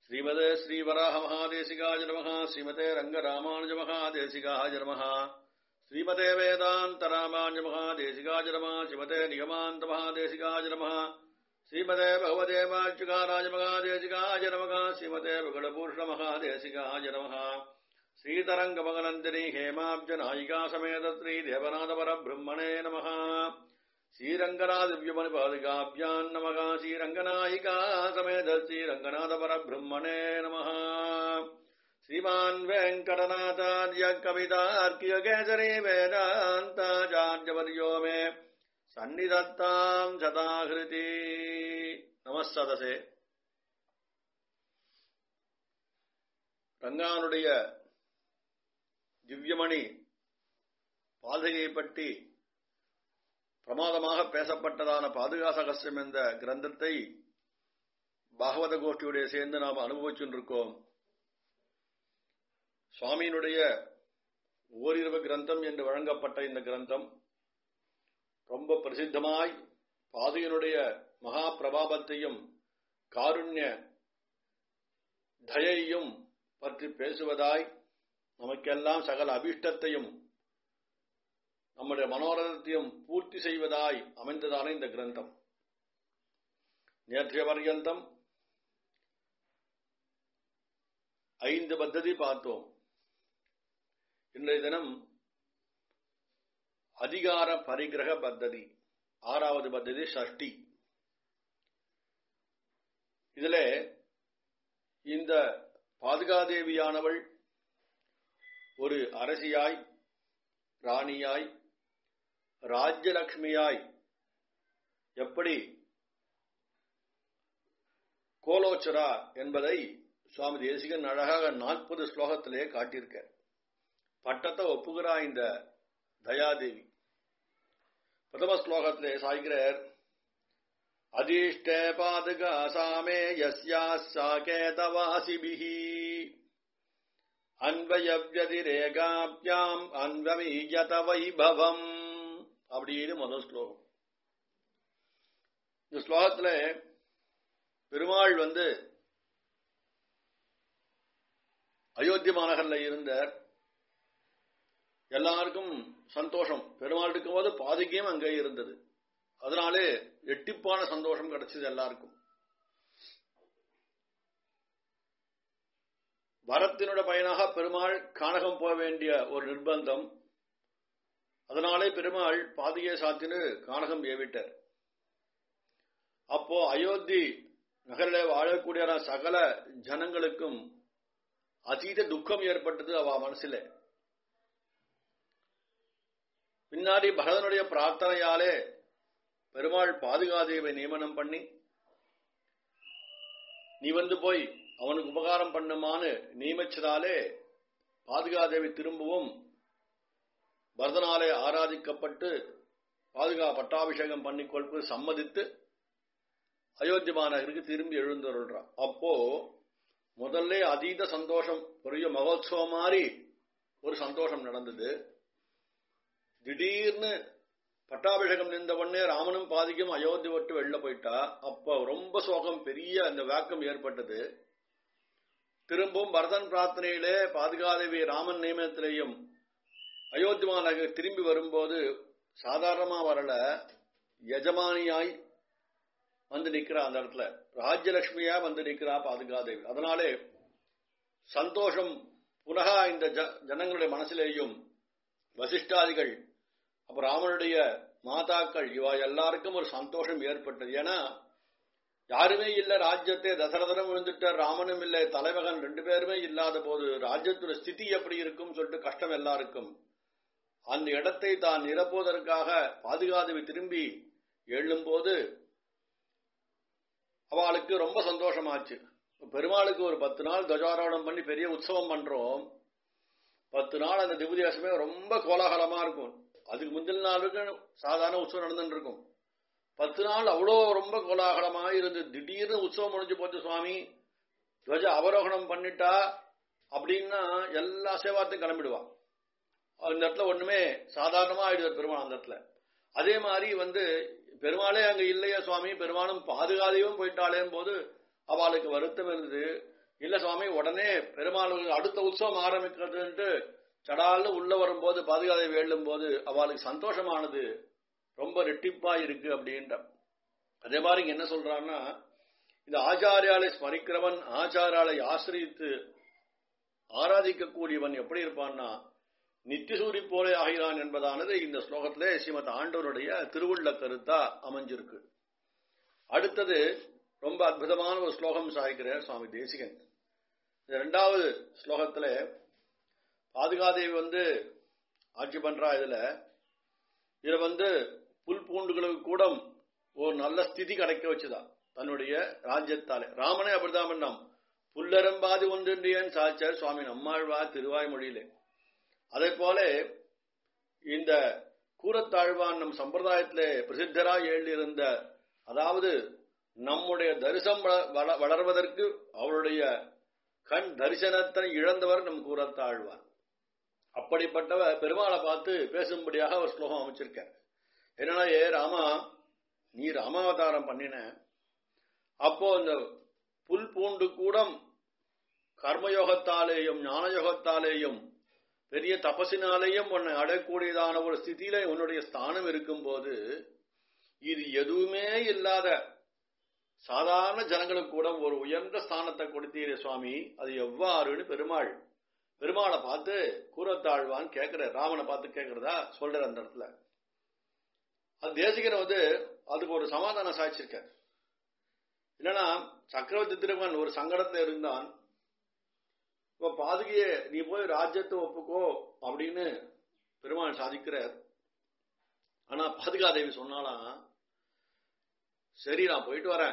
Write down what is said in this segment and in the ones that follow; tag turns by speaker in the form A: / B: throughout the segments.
A: ஸ்ரீமதே ஸ்ரீவராக மகாதேசிகாய நமः ஸ்ரீமதே ரங்கராமானுஜ மகாதேசிகாய நமः ஸ்ரீமதே வேதாந்த ராமானுஜ மகாதேசிகாய நமः ஸ்ரீமதே நிகமாந்த மகாதேசிகாய நமः ஸ்ரீமதே பகவதே வாச்சுகாராஜ மகாதேசிகாய நமः ஸ்ரீமதே விகடபூஷண மகாதேசிகாய நமः श्रीतरङ्गमगनन्दिनी हेमाब्ज नायिका समेत श्रीदेवनाथ परब्रह्मणे नमः श्रीरङ्गनाथव्यमनिपादिकाभ्याम् नमः श्रीरङ्गनायिका समेत श्रीरङ्गनाथ परब्रह्मणे नमः श्रीमान् वेङ्कटनाथार्य कवितार्कियकेसरी वेदान्ताचार्यवर्यो मे सन्निधत्ताम् सदाहृति नमः सदसे ரங்கானுடைய திவ்யமணி பாதுகையை பற்றி பிரமாதமாக பேசப்பட்டதான பாதுகா சகசியம் என்ற கிரந்தத்தை பாகவத கோஷ்டியுடைய சேர்ந்து நாம் அனுபவிச்சுருக்கோம் சுவாமியினுடைய ஓரிரவு கிரந்தம் என்று வழங்கப்பட்ட இந்த கிரந்தம் ரொம்ப பிரசித்தமாய் பாதுகையினுடைய மகா பிரபாபத்தையும் காருண்ய தயையும் பற்றி பேசுவதாய் நமக்கெல்லாம் சகல அபிஷ்டத்தையும் நம்முடைய மனோரதத்தையும் பூர்த்தி செய்வதாய் அமைந்ததான இந்த கிரந்தம் நேற்றைய பர்யந்தம் ஐந்து பத்ததி பார்த்தோம் இன்றைய தினம் அதிகார பரிகிரக பத்ததி ஆறாவது பத்ததி ஷஷ்டி இதுல இந்த பாதுகாதேவியானவள் ஒரு அரசியாய் ராணியாய் ராஜ்யலட்சுமியாய் எப்படி கோலோச்சரா என்பதை சுவாமி தேசிகன் அழகாக நாற்பது ஸ்லோகத்திலே காட்டியிருக்க பட்டத்தை ஒப்புகிறா இந்த தயாதேவி பிரதம ஸ்லோகத்திலே சாய்கிறார் அதிஷ்டே பாதுகா சாமே யஸ்யாசாகேதவாசிபிः அன்வயவ்யதிரேகாப்யாம் அன்வமீயத வைபவம் அப்படின்னு முதல் ஸ்லோகம் இந்த ஸ்லோகத்துல பெருமாள் வந்து அயோத்தி மாநகர்ல இருந்தார் எல்லாருக்கும் சந்தோஷம் பெருமாள் இருக்கும்போது பாதுகியம் அங்கே இருந்தது அதனாலே எட்டிப்பான சந்தோஷம் கிடைச்சது எல்லாருக்கும் வரத்தினுடைய பயனாக பெருமாள் கானகம் போக வேண்டிய ஒரு நிர்பந்தம் அதனாலே பெருமாள் பாதிகை சாத்தினு கானகம் ஏவிட்டார் அப்போ அயோத்தி நகரில் வாழக்கூடிய சகல ஜனங்களுக்கும் அதீத துக்கம் ஏற்பட்டது அவ மனசுல பின்னாடி பரதனுடைய பிரார்த்தனையாலே பெருமாள் பாதுகாதேவை நியமனம் பண்ணி நீ வந்து போய் அவனுக்கு உபகாரம் பண்ணுமான்னு நியமிச்சதாலே பாதுகாதேவி திரும்பவும் பரதனாலே ஆராதிக்கப்பட்டு பாதுகா பட்டாபிஷேகம் பண்ணிக்கொள்வது சம்மதித்து அயோத்தி மாநகருக்கு திரும்பி எழுந்துள்ளான் அப்போ முதல்ல அதீத சந்தோஷம் பெரிய மகோத்சவம் மாதிரி ஒரு சந்தோஷம் நடந்தது திடீர்னு பட்டாபிஷேகம் நின்ற உடனே ராமனும் பாதிக்கும் அயோத்தி விட்டு வெளில போயிட்டா அப்ப ரொம்ப சோகம் பெரிய அந்த வேக்கம் ஏற்பட்டது திரும்பவும் பரதன் பிரார்த்தனையிலே பாதுகாதேவி ராமன் நியமனத்திலேயும் அயோத்தி மாநகர் திரும்பி வரும்போது சாதாரணமா வரல எஜமானியாய் வந்து நிக்கிறா அந்த இடத்துல ராஜ்யலட்சுமியா வந்து நிக்கிறா பாதுகாதேவி அதனாலே சந்தோஷம் புனகா இந்த ஜனங்களுடைய மனசிலேயும் வசிஷ்டாதிகள் அப்ப ராமனுடைய மாதாக்கள் இவா எல்லாருக்கும் ஒரு சந்தோஷம் ஏற்பட்டது ஏன்னா யாருமே இல்ல ராஜ்யத்தை தசரதனும் விழுந்துட்டார் ராமனும் இல்லை தலைமகன் ரெண்டு பேருமே இல்லாத போது ராஜ்யத்துடைய ஸ்திதி எப்படி இருக்கும் சொல்லிட்டு கஷ்டம் எல்லாருக்கும் அந்த இடத்தை தான் நிரப்புவதற்காக பாதுகாதவி திரும்பி எழும்போது அவளுக்கு ரொம்ப சந்தோஷமாச்சு பெருமாளுக்கு ஒரு பத்து நாள் துவஜாரோகணம் பண்ணி பெரிய உற்சவம் பண்றோம் பத்து நாள் அந்த திபுதேசமே ரொம்ப கோலாகலமா இருக்கும் அதுக்கு முந்தின நாளுக்கு சாதாரண உற்சவம் நடந்துட்டு இருக்கும் பத்து நாள் அவ்வளோ ரொம்ப கோலாகலமா இருந்து திடீர்னு உற்சவம் முடிஞ்சு போச்சு சுவாமி துவஜ அவரோகணம் பண்ணிட்டா அப்படின்னா எல்லா சேவாத்தையும் கிளம்பிடுவான் அந்த இடத்துல ஒண்ணுமே சாதாரணமா ஆயிடுது பெருமாள் அந்த இடத்துல அதே மாதிரி வந்து பெருமாளே அங்க இல்லையா சுவாமி பெருமாளும் பாதுகாதையும் போயிட்டாளேன் போது அவளுக்கு வருத்தம் இருந்தது இல்ல சுவாமி உடனே பெருமாள் அடுத்த உற்சவம் ஆரம்பிக்கிறதுன்ட்டு சடால்னு உள்ள வரும்போது பாதுகாதை வேளும் போது அவளுக்கு சந்தோஷமானது ரொம்ப ரெட்டிப்பா இருக்கு அப்படின்ற அதே மாதிரி இங்க என்ன சொல்றான்னா இந்த ஆச்சாரியாலை ஸ்மரிக்கிறவன் ஆச்சாராலை ஆசிரியித்து ஆராதிக்கக்கூடியவன் எப்படி இருப்பான்னா நித்திசூரி போலே ஆகிறான் என்பதானது இந்த ஸ்லோகத்திலே ஸ்ரீமத் ஆண்டவருடைய திருவுள்ள கருத்தா அமைஞ்சிருக்கு அடுத்தது ரொம்ப அற்புதமான ஒரு ஸ்லோகம் சாய்க்கிறார் சுவாமி தேசிகன் இந்த இரண்டாவது ஸ்லோகத்துல பாதுகாதேவி வந்து ஆட்சி பண்றா இதுல இதுல வந்து புல் பூண்டுகளுக்கு கூட ஒரு நல்ல ஸ்திதி கிடைக்க வச்சுதான் தன்னுடைய ராஜ்யத்தாலே ராமனே அப்படிதான் பண்ணாம் புல்லரம்பாதி ஒன்றியன் சாச்சர் சுவாமி நம்மாழ்வா திருவாய்மொழியிலே அதே போல இந்த கூரத்தாழ்வான் நம் சம்பிரதாயத்திலே பிரசித்தராய் எழுதியிருந்த அதாவது நம்முடைய தரிசனம் வள- வளர்வதற்கு அவருடைய கண் தரிசனத்தை இழந்தவர் நம் கூரத்தாழ்வான் அப்படிப்பட்டவர் பெருமாளை பார்த்து பேசும்படியாக ஒரு ஸ்லோகம் அமைச்சிருக்கார் என்னன்னா ஏ ராமா நீ ராமாவதாரம் பண்ணின அப்போ இந்த புல் பூண்டு கூடம் கர்மயோகத்தாலேயும் ஞானயோகத்தாலேயும் பெரிய தபசினாலேயும் உன்னை அடையக்கூடியதான ஒரு ஸ்திதியில உன்னுடைய ஸ்தானம் இருக்கும்போது இது எதுவுமே இல்லாத சாதாரண ஜனங்களுக்கு கூட ஒரு உயர்ந்த ஸ்தானத்தை கொடுத்தீரே சுவாமி அது எவ்வாறுன்னு பெருமாள் பெருமாளை பார்த்து கூரத்தாழ்வான் கேட்கிற ராமனை பார்த்து கேட்கிறதா சொல்ற அந்த இடத்துல அது தேசிகன் வந்து அதுக்கு ஒரு சமாதானம் சாய்ச்சிருக்கார் என்னன்னா சக்கரவர்த்தி திருமகன் ஒரு சங்கடத்துல இருந்தான் இப்ப பாதுகையே நீ போய் ராஜ்யத்தை ஒப்புக்கோ அப்படின்னு பெருமாள் சாதிக்கிறார் ஆனா பாதுகாதேவி சொன்னாலாம் சரி நான் போயிட்டு வரேன்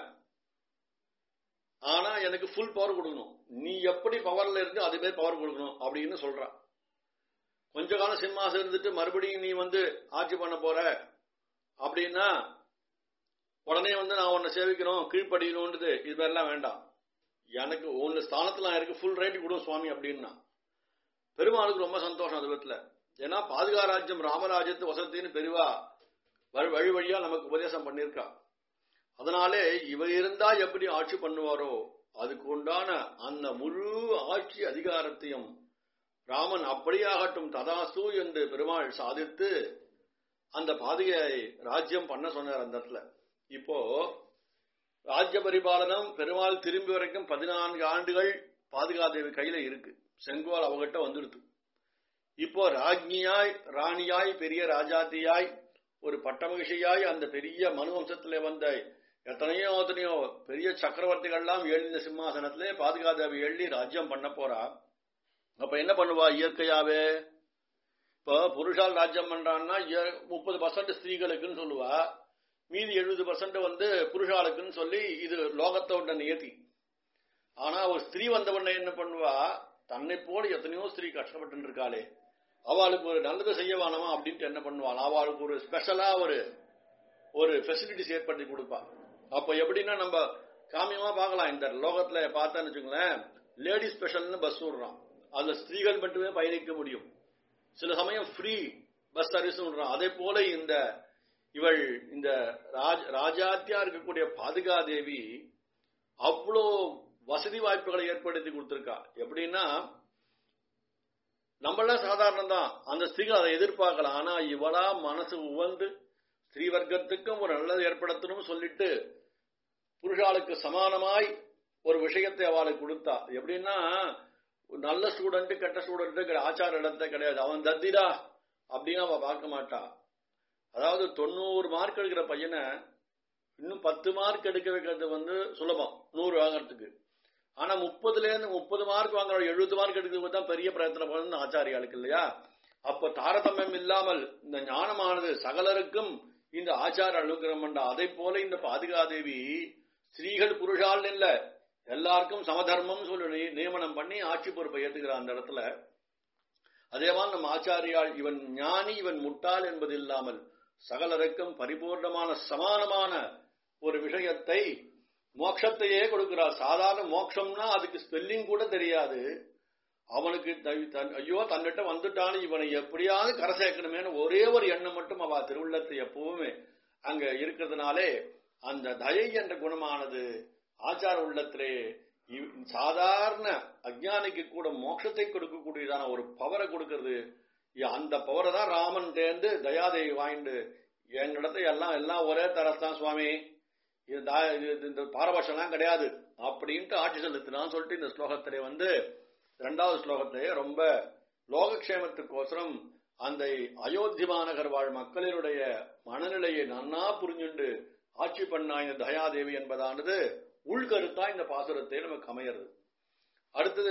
A: ஆனா எனக்கு ஃபுல் பவர் கொடுக்கணும் நீ எப்படி பவர்ல இருந்து அதுவே பவர் கொடுக்கணும் அப்படின்னு சொல்றான் கொஞ்ச காலம் சிம்மாசம் இருந்துட்டு மறுபடியும் நீ வந்து ஆட்சி பண்ண போற அப்படின்னா உடனே வந்து நான் உன்னை சேவிக்கணும் கீழ்ப்படியணும்ன்றது இது மாதிரிலாம் வேண்டாம் எனக்கு உன் ஸ்தானத்துல நான் இருக்கு ஃபுல் ரைட் கொடு சுவாமி அப்படின்னா பெருமாளுக்கு ரொம்ப சந்தோஷம் அது விதத்துல ஏன்னா பாதுகா ராஜ்யம் ராமராஜ்யத்து வசத்தின்னு பெரிவா வழி வழி வழியா நமக்கு உபதேசம் பண்ணியிருக்கா அதனாலே இவர் இருந்தா எப்படி ஆட்சி பண்ணுவாரோ அதுக்கு உண்டான அந்த முழு ஆட்சி அதிகாரத்தையும் ராமன் அப்படியாகட்டும் ததாசு என்று பெருமாள் சாதித்து அந்த பாதுகையை ராஜ்யம் பண்ண சொன்னார் அந்த இடத்துல இப்போ ராஜ்ய பரிபாலனம் பெருமாள் திரும்பி வரைக்கும் பதினான்கு ஆண்டுகள் பாதுகாதேவி கையில இருக்கு செங்கோல் அவகிட்ட வந்துடுது இப்போ ராஜ்ஞியாய் ராணியாய் பெரிய ராஜாத்தியாய் ஒரு பட்டமகிஷியாய் அந்த பெரிய மனு வம்சத்திலே வந்த எத்தனையோ எத்தனையோ பெரிய சக்கரவர்த்திகள்லாம் எழுந்த சிம்மாசனத்திலே பாதுகாதேவி எழுதி ராஜ்யம் பண்ண போறா அப்ப என்ன பண்ணுவா இயற்கையாவே இப்போ புருஷால் ராஜ்யம் பண்றான்னா முப்பது பர்சன்ட் ஸ்திரீகளுக்குன்னு சொல்லுவா மீதி எழுபது பர்சன்ட் வந்து புருஷாளுக்குன்னு சொல்லி இது லோகத்தோட நியதி ஆனா ஒரு ஸ்திரீ வந்த உடனே என்ன பண்ணுவா தன்னை போல எத்தனையோ ஸ்திரீ கஷ்டப்பட்டு இருக்காளே அவளுக்கு ஒரு நல்லது செய்ய வேணாமா அப்படின்ட்டு என்ன பண்ணுவாள் அவளுக்கு ஒரு ஸ்பெஷலா ஒரு ஒரு ஃபெசிலிட்டிஸ் ஏற்படுத்தி கொடுப்பா அப்ப எப்படின்னா நம்ம காமியமா பார்க்கலாம் இந்த லோகத்துல பார்த்தேன்னு வச்சுங்களேன் லேடி ஸ்பெஷல்னு பஸ் விடுறான் அதுல ஸ்திரீகள் மட்டுமே பயணிக்க முடியும் சில சமயம் ஃப்ரீ பஸ் சர்வீஸ் விடுறான் அதே போல இந்த இவள் இந்த ராஜ் ராஜாத்தியா இருக்கக்கூடிய பாதுகாதேவி அவ்வளோ வசதி வாய்ப்புகளை ஏற்படுத்தி கொடுத்திருக்கா எப்படின்னா நம்மளாம் சாதாரணம் தான் அந்த ஸ்திரீகள் அதை எதிர்பார்க்கலாம் ஆனா இவளா மனசு உவந்து ஸ்திரீ வர்க்கத்துக்கும் ஒரு நல்லது ஏற்படுத்தணும் சொல்லிட்டு புருஷாளுக்கு சமானமாய் ஒரு விஷயத்தை அவளுக்கு கொடுத்தா எப்படின்னா நல்ல ஸ்டூடெண்ட் கெட்ட ஸ்டூடெண்ட் ஆச்சார இடத்த கிடையாது அவன் தத்திடா அப்படின்னு அவ பார்க்க மாட்டா அதாவது தொண்ணூறு மார்க் எடுக்கிற பையனை இன்னும் பத்து மார்க் எடுக்க வைக்கிறது வந்து சுலபம் நூறு வாங்குறதுக்கு ஆனா முப்பதுல இருந்து முப்பது மார்க் வாங்குற எழுபது மார்க் எடுக்கிறது தான் பெரிய பிரயத்தனம் பண்ணு ஆச்சாரியாளுக்கு இல்லையா அப்ப தாரதமியம் இல்லாமல் இந்த ஞானமானது சகலருக்கும் இந்த ஆச்சார அனுகிரகம் பண்ணா அதை போல இந்த பாதுகாதேவி ஸ்திரீகள் புருஷால் இல்ல எல்லாருக்கும் சமதர்மம் சொல்லி நியமனம் பண்ணி ஆட்சி பொறுப்பை ஏற்றுக்கிறார் அந்த இடத்துல அதே மாதிரி நம்ம ஆச்சாரியால் இவன் ஞானி இவன் முட்டாள் என்பது இல்லாமல் சகலருக்கும் பரிபூர்ணமான சமானமான ஒரு விஷயத்தை மோட்சத்தையே கொடுக்கிறார் சாதாரண மோட்சம்னா அதுக்கு ஸ்பெல்லிங் கூட தெரியாது அவனுக்கு ஐயோ தன்னிட்ட வந்துட்டாலும் இவனை எப்படியாவது கரை சேர்க்கணுமேனு ஒரே ஒரு எண்ணம் மட்டும் அவ திருவுள்ளத்தை எப்பவுமே அங்க இருக்கிறதுனாலே அந்த தயை என்ற குணமானது ஆச்சார உள்ளத்திலே இவ்- சாதாரண அஜ்ஞானிக்கு கூட மோட்சத்தை கொடுக்கக்கூடியதான ஒரு பவரை கொடுக்கிறது இ- அந்த பவரை தான் ராமன் தேர்ந்து தயாதேவி வாங்கிட்டு எங்களிடத்தை எல்லாம் எல்லாம் ஒரே தரஸ்தான் சுவாமி இது தா- இது- இது- இந்த பாரபட்சம்லாம் கிடையாது அப்படின்ட்டு ஆட்சி செலுத்தினான்னு சொல்லிட்டு இந்த ஸ்லோகத்திலே வந்து இரண்டாவது ஸ்லோகத்திலே ரொம்ப லோகக்ஷேமத்துக்கோசரம் அந்த அயோத்தி மாநகர் வாழ் மக்களினுடைய மனநிலையை நன்னா புரிஞ்சுண்டு ஆட்சி பண்ணா இந்த தயாதேவி என்பதானது உள்கருத்தா இந்த பாசுரத்தை நமக்கு அமையிறது அடுத்தது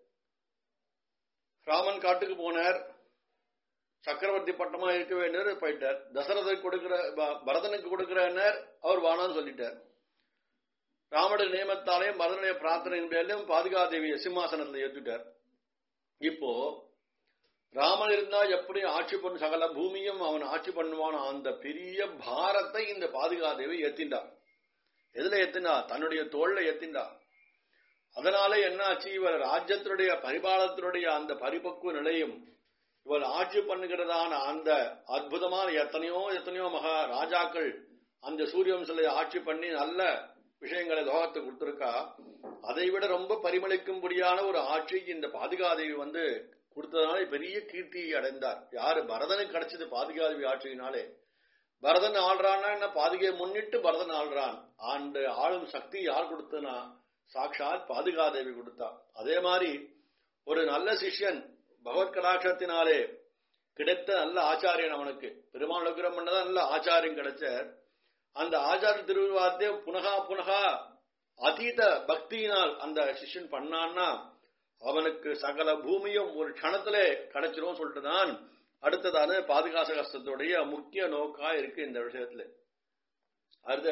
A: ராமன் காட்டுக்கு போனார் சக்கரவர்த்தி பட்டமா இருக்க வேண்டியவர் போயிட்டார் தசரதனுக்கு கொடுக்கிற ப- பரதனுக்கு கொடுக்கிறனர் அவர் வானான்னு சொல்லிட்டார் ராமனுடைய நியமத்தாலையும் பரதனுடைய பிரார்த்தனையின் பேரிலும் பாதுகாதேவியை சிம்மாசனத்தில் ஏத்துட்டார் இப்போ ராமன் இருந்தா எப்படி ஆட்சி பண்ண சகல பூமியும் அவன் ஆட்சி பண்ணுவான் அந்த பெரிய பாரத்தை இந்த பாதுகாதேவி ஏத்தின்றார் எதுல ஏத்தினா தன்னுடைய தோல்ல ஏத்தின்றா அதனால என்ன ஆச்சு இவர் ராஜ்யத்தினுடைய பரிபாலத்தினுடைய அந்த பரிபக்குவ நிலையும் இவர் ஆட்சி பண்ணுகிறதான அந்த அற்புதமான எத்தனையோ எத்தனையோ மகா ராஜாக்கள் அந்த சூரியவம்சலை ஆட்சி பண்ணி நல்ல விஷயங்களை லோகத்துக்கு கொடுத்திருக்கா அதை விட ரொம்ப பரிமளிக்கும்படியான ஒரு ஆட்சி இந்த பாதுகாதேவி வந்து கொடுத்ததுனால பெரிய கீர்த்தியை அடைந்தார் யாரு பரதனுக்கு கிடைச்சது பாதுகாதேவி ஆட்சியினாலே பரதன் ஆள்றான்னா என்ன பாதுகையை முன்னிட்டு பரதன் ஆள்றான் அந்த ஆளும் சக்தி யார் கொடுத்தனா சாட்சாத் பாதுகாதேவி கொடுத்தா அதே மாதிரி ஒரு நல்ல சிஷ்யன் பகவத் கடாட்சத்தினாலே கிடைத்த நல்ல ஆச்சாரியன் அவனுக்கு பெருமாள் அனுகிரகம் பண்ணதான் நல்ல ஆச்சாரியம் கிடைச்ச அந்த ஆச்சாரிய திருவிழாத்தே புனகா புனகா அதீத பக்தியினால் அந்த சிஷ்யன் பண்ணான்னா அவனுக்கு சகல பூமியும் ஒரு க்ஷணத்திலே கிடைச்சிரும் சொல்லிட்டு தான் அடுத்ததான பாதுகாச கஷ்டத்துடைய முக்கிய நோக்கா இருக்கு இந்த விஷயத்துல அடுத்து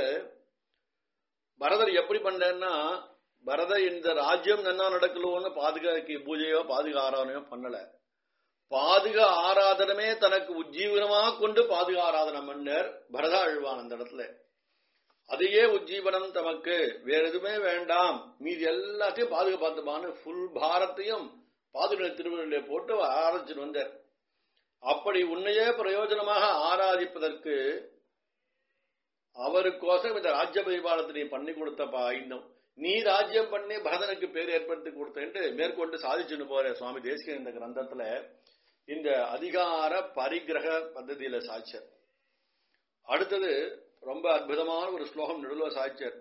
A: பரதர் எப்படி பண்றேன்னா பரதர் இந்த ராஜ்யம் நன்னா நடக்கலோன்னு பாதுகாக்கு பூஜையோ பாதுகா ஆராதனையோ பண்ணல பாதுக ஆராதனமே தனக்கு உஜ்ஜீவனமா கொண்டு பாதுகா ஆராதனம் பண்ணார் பரதா அழுவான் அந்த இடத்துல அதையே உஜ்ஜீவனம் தமக்கு வேற எதுவுமே வேண்டாம் மீதி எல்லாத்தையும் பாதுகா பார்த்துப்பான்னு ஃபுல் பாரத்தையும் பாதுகா திருவிழா போட்டு ஆரம்பிச்சுட்டு வந்தார் அப்படி உன்னையே பிரயோஜனமாக ஆராதிப்பதற்கு அவருக்கோசம் இந்த ராஜ்ய பரிபாலத்தை நீ பண்ணி கொடுத்தப்பா இன்னும் நீ ராஜ்யம் பண்ணி பரதனுக்கு பேர் ஏற்படுத்தி கொடுத்தேன்ட்டு மேற்கொண்டு சாதிச்சுன்னு போற சுவாமி தேசிகன் இந்த கிரந்தத்துல இந்த அதிகார பரிகிரக பద్ధதியில சாட்சியர் அடுத்தது ரொம்ப அற்புதமான ஒரு ஸ்லோகம் நடுவுல சாட்சியர்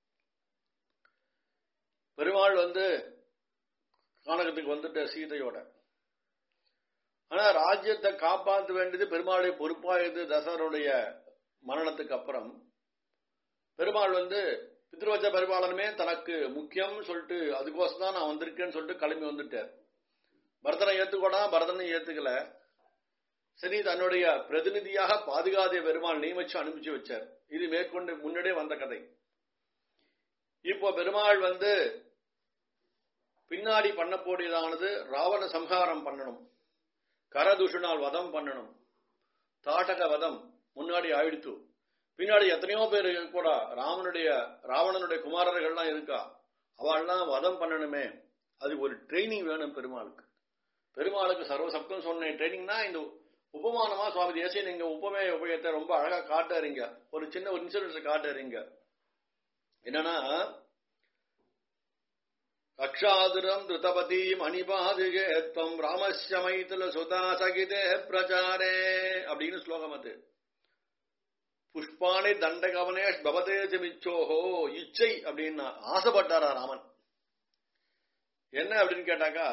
A: பெருமாள் வந்து கானகத்துக்கு வந்துட்ட சீதையோட ஆனா ராஜ்யத்தை காப்பாற்ற வேண்டியது பெருமாளுடைய பொறுப்பாயுது தசரனுடைய மரணத்துக்கு அப்புறம் பெருமாள் வந்து பித்ருவச்ச பரிபாலனமே தனக்கு முக்கியம் சொல்லிட்டு அதுக்கோசம் தான் நான் வந்திருக்கேன்னு சொல்லிட்டு கிளம்பி வந்துட்டார் பரதனை ஏத்துக்கோடா பரதனை ஏத்துக்கல சரி தன்னுடைய பிரதிநிதியாக பாதுகாதிய பெருமாள் நியமிச்சு அனுப்பிச்சு வச்சார் இது மேற்கொண்டு முன்னாடியே வந்த கதை இப்போ பெருமாள் வந்து பின்னாடி பண்ணக்கூடியதானது ராவண சம்ஹாரம் பண்ணணும் கரதுஷனால் வதம் பண்ணணும் தாட்டக வதம் முன்னாடி ஆயிடுத்து பின்னாடி எத்தனையோ பேர் கூட ராமனுடைய ராவணனுடைய குமாரர்கள்லாம் இருக்கா அவள்லாம் வதம் பண்ணணுமே அது ஒரு ட்ரைனிங் வேணும் பெருமாளுக்கு பெருமாளுக்கு சர்வசப்தம் சொன்ன ட்ரைனிங்னா இந்த உபமானமா சுவாமி தேசிய நீங்க உபமே உபயத்தை ரொம்ப அழகா காட்டுறீங்க ஒரு சின்ன ஒரு இன்சூரன்ஸ் காட்டுறீங்க என்னன்னா ரக்ஷாதுரம் திருதபதி மணிபாதுகே துவம் ராமஸ்ய மைத்துல சுதா சகிதே பிரச்சாரே அப்படின்னு ஸ்லோகம் அது புஷ்பாணி தண்டகவனேஷ் பவதேஜமிச்சோஹோ இச்சை அப்படின்னா ஆசைப்பட்டாரா ராமன் என்ன அப்படின்னு கேட்டாக்கா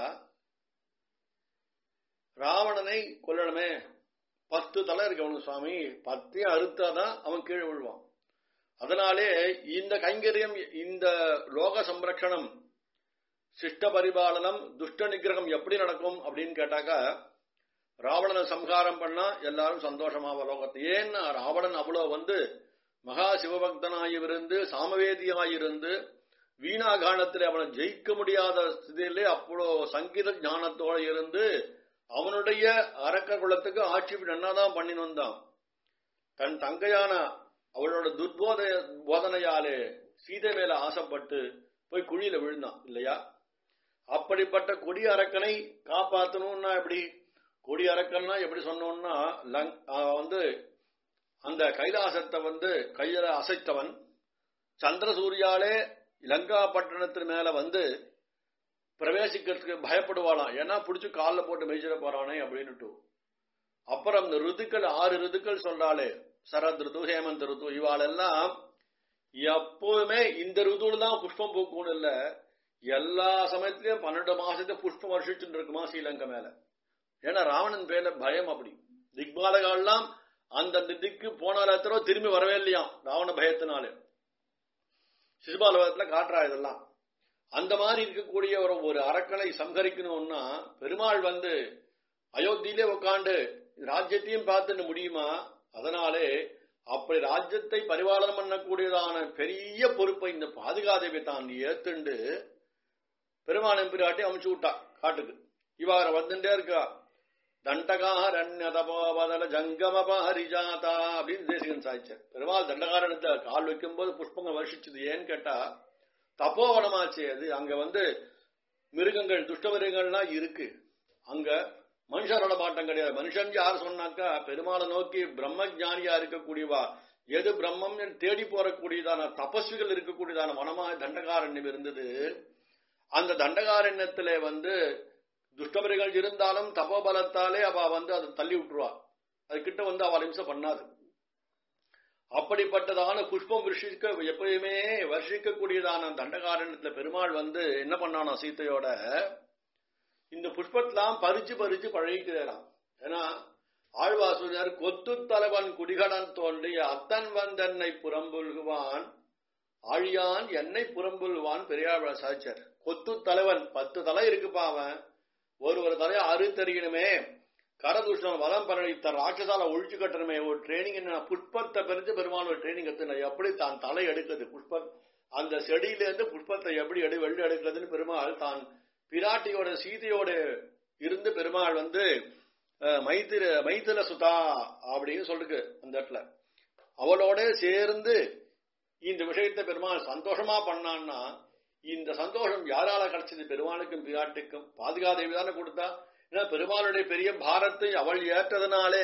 A: ராவணனை கொல்லணுமே பத்து தலை இருக்கு அவனுக்கு சுவாமி பத்தையும் அறுத்தாதான் அவன் கீழே விழுவான் அதனாலே இந்த கைங்கரியம் இந்த லோக சம்ரக்ஷணம் சிஷ்ட பரிபாலனம் துஷ்ட நிகிரகம் எப்படி நடக்கும் அப்படின்னு கேட்டாக்கா ராவணனை சம்ஹாரம் பண்ணா எல்லாரும் சந்தோஷமாக லோகத்தை ஏன்னா ராவணன் அவ்வளவு வந்து மகா சிவபக்தனாயிருந்து சாமவேதியாயிருந்து வீணாகானத்தில் அவனை ஜெயிக்க முடியாத ஸ்திதியிலே அவ்வளோ சங்கீத ஞானத்தோட இருந்து அவனுடைய அரக்க குலத்துக்கு ஆட்சி நன்னாதான் பண்ணின்னு வந்தான் தன் தங்கையான அவளோட துர்போத போதனையாலே சீதை மேல ஆசைப்பட்டு போய் குழியில விழுந்தான் இல்லையா அப்படிப்பட்ட கொடி அரக்கனை காப்பாற்றணும்னா எப்படி கொடி அரக்கன்னா எப்படி சொன்னோம்னா லங் வந்து அந்த கைலாசத்தை வந்து கையில அசைத்தவன் சந்திர சூர்யாலே லங்கா பட்டணத்து மேல வந்து பிரவேசிக்கிறதுக்கு பயப்படுவாளாம் ஏன்னா புடிச்சு காலில் போட்டு மெய்ச்சிட போறானே அப்படின்னுட்டு அப்புறம் இந்த ருதுக்கள் ஆறு ருதுக்கள் சொல்றாளே சரத் ருது ஹேமந்த் ருது இவாளெல்லாம் எப்போதுமே இந்த ருதுல தான் புஷ்பம் பூக்கும்னு இல்ல எல்லா சமயத்திலயும் பன்னெண்டு மாசத்தை புஷ்பம் வருஷிச்சுட்டு இருக்குமா ஸ்ரீலங்கா மேல ஏன்னா ராவணன் பேர்ல பயம் அப்படி திக்பாலகாலாம் அந்தந்த திக்கு போனால எத்தனோ திரும்பி வரவே இல்லையாம் ராவண பயத்தினாலே சிசுபாலவகத்துல காட்டுறா இதெல்லாம் அந்த மாதிரி இருக்கக்கூடிய ஒரு ஒரு அரக்கனை சம்ஹரிக்கணும்னா பெருமாள் வந்து அயோத்தியிலே உட்காந்து ராஜ்யத்தையும் பார்த்துட்டு முடியுமா அதனாலே அப்படி ராஜ்யத்தை பரிபாலனம் பண்ணக்கூடியதான பெரிய பொறுப்பை இந்த பாதுகாதேவி தான் ஏத்துண்டு பெருமாள் பிராட்டி அமைச்சு விட்டா காட்டுக்கு இவார வந்துட்டே இருக்கா தண்டகாரண்யதபோபதல ஜங்கம பரிஜாதா அப்படின்னு தேசிகன் சாய்ச்சார் பெருமாள் தண்டகாரணத்தை கால் வைக்கும் போது புஷ்பங்கள் வருஷிச்சது ஏன்னு கேட்டா தப்போவனமாச்சு அது அங்க வந்து மிருகங்கள் துஷ்ட மிருகங்கள்லாம் இருக்கு அங்க மனுஷரோட மாட்டம் கிடையாது மனுஷன் யார் சொன்னாக்கா பெருமாளை நோக்கி பிரம்ம ஜானியா இருக்கக்கூடியவா எது பிரம்மம் தேடி போறக்கூடியதான தபஸ்விகள் இருக்கக்கூடியதான வனமா தண்டகாரண்யம் இருந்தது அந்த தண்டகாரண்யத்திலே வந்து துஷ்டமிருகள் இருந்தாலும் தபோபலத்தாலே அவ வந்து அதை தள்ளி விட்டுருவா அது கிட்ட வந்து அவள் இம்சை பண்ணாது அப்படிப்பட்டதான புஷ்பம் வருஷிக்க எப்பயுமே வருஷிக்கக்கூடியதான தண்டகாரண்யத்துல பெருமாள் வந்து என்ன பண்ணானோ சீத்தையோட இந்த புஷ்பத்தெல்லாம் பறிச்சு பறிச்சு பழகிக்கிறாராம் ஏன்னா ஆழ்வாசுதர் கொத்து தலைவன் குடிகடன் தோன்றி அத்தன் வந்தன்னை புறம்புல்குவான் ஆழியான் என்னை புறம்புல்வான் பெரியாழ்வா சாச்சர் கொத்து தலைவன் பத்து தலை இருக்குப்பா அவன் ஒரு ஒரு தலையை அறு தெரியணுமே கரதுஷ்ணன் வதம் பரணித்த ராட்சசால ஒழிச்சு கட்டணுமே ஒரு ட்ரைனிங் என்ன புஷ்பத்தை பிரிஞ்சு பெருமாள் ஒரு ட்ரைனிங் எடுத்து எப்படி தான் தலை எடுக்குது புஷ்பம் அந்த செடியிலேருந்து புஷ்பத்தை எப்படி எடு வெள்ளி எடுக்கிறதுன்னு பெருமாள் தான் பிராட்டியோட சீதையோட இருந்து பெருமாள் வந்து மைத்திர மைத்தில சுதா அப்படின்னு சொல்லுக்கு அந்த இடத்துல அவளோட சேர்ந்து இந்த விஷயத்தை பெருமாள் சந்தோஷமா பண்ணான்னா இந்த சந்தோஷம் யாரால கிடைச்சது பெருமாளுக்கும் பிராட்டுக்கும் பாதுகாதேவி தானே கொடுத்தா ஏன்னா பெருமாளுடைய பெரிய பாரத்தை அவள் ஏற்றதுனாலே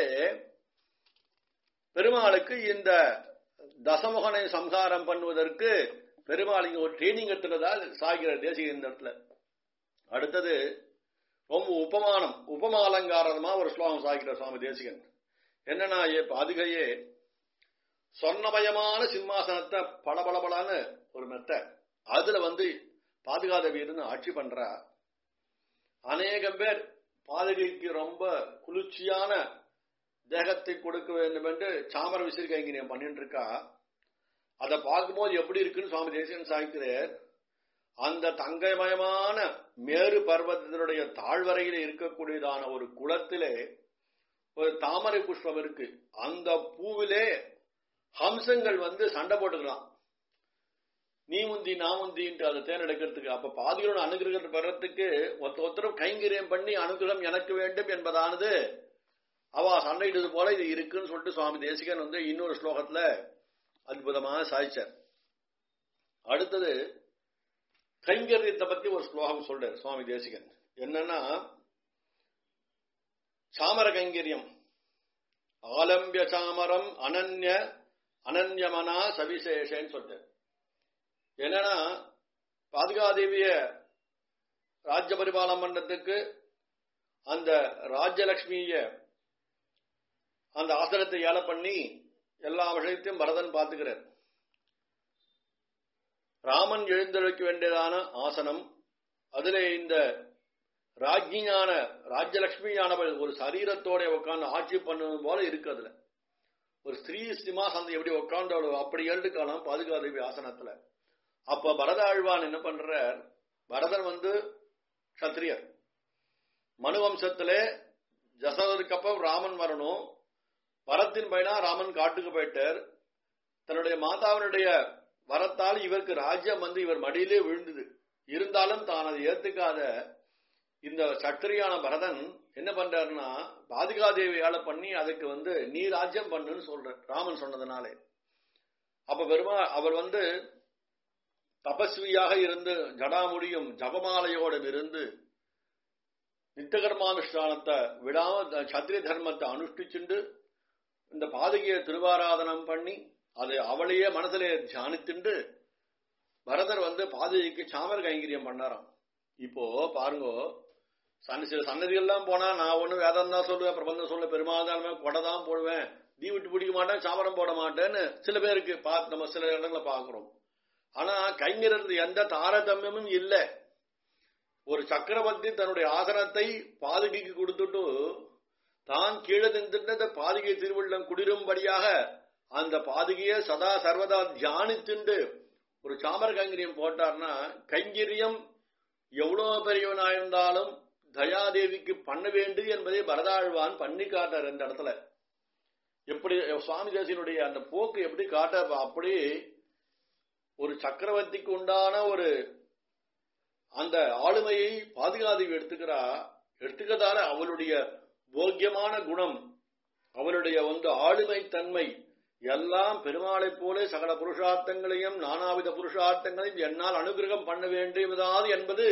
A: பெருமாளுக்கு இந்த தசமுகனை சம்ஹாரம் பண்ணுவதற்கு பெருமாள் இங்க ஒரு ட்ரைனிங் எடுத்துனதால் சாகிற தேசிக இந்த இடத்துல அடுத்தது ரொம்ப உபமானம் உபமாலங்காரமா ஒரு ஸ்லோகம் சாகிற சுவாமி தேசிகன் என்னன்னா ஏ பாதுகையே சொன்னமயமான சிம்மாசனத்தை பளபளபளான்னு ஒரு மெத்த அதுல வந்து பாதுகாதவி இருந்து ஆட்சி பண்றா அநேகம் பேர் பாதுகைக்கு ரொம்ப குளிர்ச்சியான தேகத்தை கொடுக்க வேண்டும் என்று சாமர விசிறிகைங்கிரியம் பண்ணிட்டு இருக்கா அதை பார்க்கும்போது எப்படி இருக்குன்னு சுவாமி தேசியன் சாய்க்கிறார் அந்த தங்கமயமான மேரு பர்வதத்தினுடைய தாழ்வரையில் இருக்கக்கூடியதான ஒரு குளத்திலே ஒரு தாமரை புஷ்பம் இருக்கு அந்த பூவிலே ஹம்சங்கள் வந்து சண்டை போட்டுக்கலாம் நீ முந்தி நான் முந்தின்ட்டு அதை தேர்ந்தெடுக்கிறதுக்கு அப்ப பாதிகளோட அனுகிரகத்தை பெறத்துக்கு ஒருத்த ஒருத்தரும் கைங்கரியம் பண்ணி அனுகிரகம் எனக்கு வேண்டும் என்பதானது அவ சண்டையிட்டது போல இது இருக்குன்னு சொல்லிட்டு சுவாமி தேசிகன் வந்து இன்னொரு ஸ்லோகத்துல அற்புதமாக சாய்ச்சார் அடுத்தது கைங்கரியத்தை பத்தி ஒரு ஸ்லோகம் சொல்றார் சுவாமி தேசிகன் என்னன்னா சாமர கைங்கரியம் ஆலம்பிய சாமரம் அனன்ய அனன்யமனா சவிசேஷன்னு சொல்றார் என்னன்னா பாதுகாதேவிய ராஜ்ய பரிபாலம் பண்ணத்துக்கு அந்த ராஜ்யலட்சுமிய அந்த ஆசனத்தை ஏல பண்ணி எல்லா விஷயத்தையும் பரதன் பார்த்துக்கிறார் ராமன் எழுந்தழைக்க வேண்டியதான ஆசனம் அதிலே இந்த ராஜ்ஞியான ராஜ்யலட்சுமியானவள் ஒரு சரீரத்தோட உட்கார்ந்து ஆட்சி பண்ணுவது போல இருக்கு அதுல ஒரு ஸ்திரீ சிம்மாசனத்தை எப்படி உட்கார்ந்து அப்படி எழுதுக்கலாம் பாதுகாதேவி ஆசனத்துல அப்ப பரத ஆழ்வான் என்ன பண்றார் பரதன் வந்து கத்திரியர் மனு வம்சத்திலே ஜசதருக்கு அப்புறம் ராமன் வரணும் வரத்தின் பயனா ராமன் காட்டுக்கு போயிட்டார் தன்னுடைய மாதாவினுடைய வரத்தால் இவருக்கு ராஜ்யம் வந்து இவர் மடியிலே விழுந்தது இருந்தாலும் தான் அதை ஏத்துக்காத இந்த சத்திரியான பரதன் என்ன பண்றாருன்னா பாதுகாதேவியால பண்ணி அதுக்கு வந்து நீ ராஜ்யம் பண்ணுன்னு சொல்ற ராமன் சொன்னதுனாலே அப்ப பெருமா அவர் வந்து தபஸ்வியாக இருந்து ஜடாமுடியும் ஜபமாலையோடு இருந்து நித்தகர்மானுஷ்டானத்தை விடாம சத்திரிய தர்மத்தை அனுஷ்டிச்சுண்டு இந்த பாதகிய திருவாராதனம் பண்ணி அதை அவளையே மனதிலே தியானித்துண்டு பரதர் வந்து பாதுகைக்கு சாமர் கைங்கரியம் பண்ணாராம் இப்போ பாருங்க சன் சில சன்னதிகள்லாம் போனா நான் ஒண்ணு வேதம் தான் சொல்லுவேன் பிரபந்தம் சொல்ல பெருமாள் தான் கொடை தான் போடுவேன் தீ விட்டு பிடிக்க மாட்டேன் சாமரம் போட மாட்டேன்னு சில பேருக்கு பா நம்ம சில இடங்களை பாக்குறோம் ஆனா கைங்கிறது எந்த தாரதமியமும் இல்லை ஒரு சக்கரவர்த்தி தன்னுடைய ஆசனத்தை பாதுகைக்கு கொடுத்துட்டு தான் கீழே நின்றுட்டு பாதுகை திருவள்ளம் குடிரும்படியாக அந்த பாதுகையை சதா சர்வதா தியானித்துண்டு ஒரு சாமர் கைங்கரியம் போட்டார்னா கைங்கரியம் எவ்வளவு பெரியவனா இருந்தாலும் தயாதேவிக்கு பண்ண வேண்டியது என்பதை பரதாழ்வான் பண்ணி காட்டார் இந்த இடத்துல எப்படி சுவாமி தேசியனுடைய அந்த போக்கு எப்படி காட்ட அப்படி ஒரு சக்கரவர்த்திக்கு உண்டான ஒரு அந்த ஆளுமையை பாதுகாதேவி எடுத்துக்கிறா எடுத்துக்கிறதால அவளுடைய போக்கியமான குணம் அவளுடைய வந்து ஆளுமை தன்மை எல்லாம் பெருமாளைப் போல சகல புருஷார்த்தங்களையும் நானாவித புருஷார்த்தங்களையும் என்னால் அனுகிரகம் பண்ண வேண்டியதாது என்பது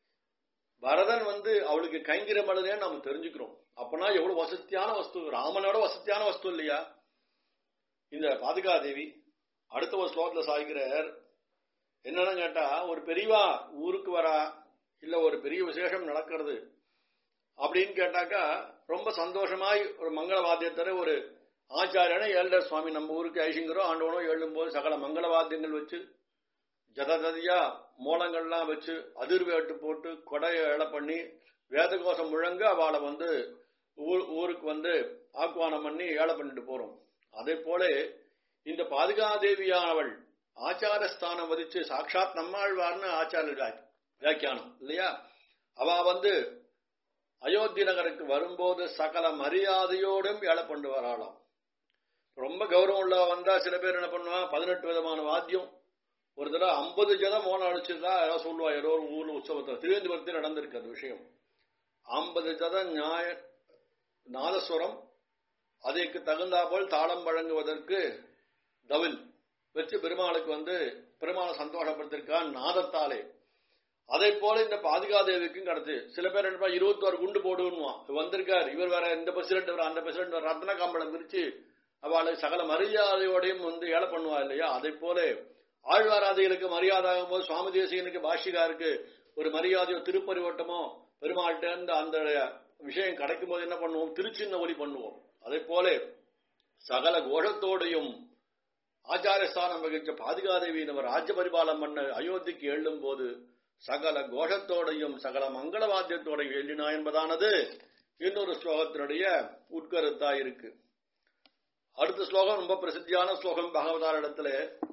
A: பரதன் வந்து அவளுக்கு கைங்கிரம் பண்ணதே நாம தெரிஞ்சுக்கிறோம் அப்பனா எவ்வளவு வசதியான வஸ்து ராமனோட வசதியான வஸ்து இல்லையா இந்த பாதுகாதேவி அடுத்த ஒரு ஸ்லோகத்துல சாய்க்கிறார் என்னன்னு கேட்டா ஒரு பெரியவா ஊருக்கு வரா இல்ல ஒரு பெரிய விசேஷம் நடக்கிறது அப்படின்னு கேட்டாக்கா ரொம்ப சந்தோஷமாய் ஒரு மங்கள வாத்தியத்தர ஒரு ஆச்சாரியனை ஏழர் சுவாமி நம்ம ஊருக்கு ஐசிங்கரோ ஆண்டவனோ எழும் போது சகல மங்கள வாத்தியங்கள் வச்சு ஜதததியா மூலங்கள்லாம் வச்சு அதிர்வேட்டு போட்டு கொடையை இழ பண்ணி வேதகோஷம் முழங்க அவளை வந்து ஊருக்கு வந்து ஆக்குவானம் பண்ணி ஏழை பண்ணிட்டு போறோம் அதே போல இந்த பாதுகாதேவியானவள் ஆச்சாரஸ்தானம் வதிச்சு சாட்சாத் நம்மாழ்வார்னு ஆச்சார வியாக்கியானம் இல்லையா அவ வந்து அயோத்தி நகருக்கு வரும்போது சகல மரியாதையோடும் ஏழை பண்ணு வராளாம் ரொம்ப கௌரவம் உள்ள வந்தா சில பேர் என்ன பண்ணுவா பதினெட்டு விதமான வாத்தியம் ஒரு தடவை ஐம்பது ஜதம் மோனம் அடிச்சிருந்தா யாராவது சொல்லுவா ஏதோ ஒரு ஊர்ல உற்சவத்தில் திருவேந்திபுரத்தில் நடந்திருக்கு அந்த விஷயம் ஐம்பது ஜதம் நியாய நாதஸ்வரம் அதற்கு தகுந்தா போல் தாளம் வழங்குவதற்கு தவில் வச்சு பெருமாளுக்கு வந்து பெருமாளை சந்தோஷப்படுத்திருக்கான் நாதத்தாலே அதே போல இந்த பாதுகாதேவிக்கும் கிடைச்சு சில பேர் என்ன இருபத்தோரு குண்டு போடுவான் வந்திருக்கார் இவர் வேற இந்த பிரசிடென்ட் வர அந்த பிரசிடென்ட் ரத்ன கம்பளம் பிரிச்சு அவளை சகல மரியாதையோடையும் வந்து ஏழை பண்ணுவா இல்லையா அதே போல ஆழ்வாராதிகளுக்கு மரியாதை ஆகும் போது சுவாமி தேசிகனுக்கு பாஷிகாருக்கு ஒரு மரியாதையோ திருப்பரிவட்டமோ பெருமாள்கிட்ட அந்த விஷயம் கிடைக்கும் போது என்ன பண்ணுவோம் திருச்சின்ன ஒலி பண்ணுவோம் அதே போல சகல கோஷத்தோடையும் ஆச்சாரஸ்தானம் வகிச்ச பாதுகாதேவி நம்ம ராஜ்ய பரிபாலம் பண்ண அயோத்திக்கு எழும் போது சகல கோஷத்தோடையும் சகல மங்கள வாத்தியத்தோடையும் எழுதினா என்பதானது இன்னொரு ஸ்லோகத்தினுடைய உட்கருத்தா இருக்கு அடுத்த ஸ்லோகம் ரொம்ப பிரசித்தியான ஸ்லோகம் பகவதாரிடத்துல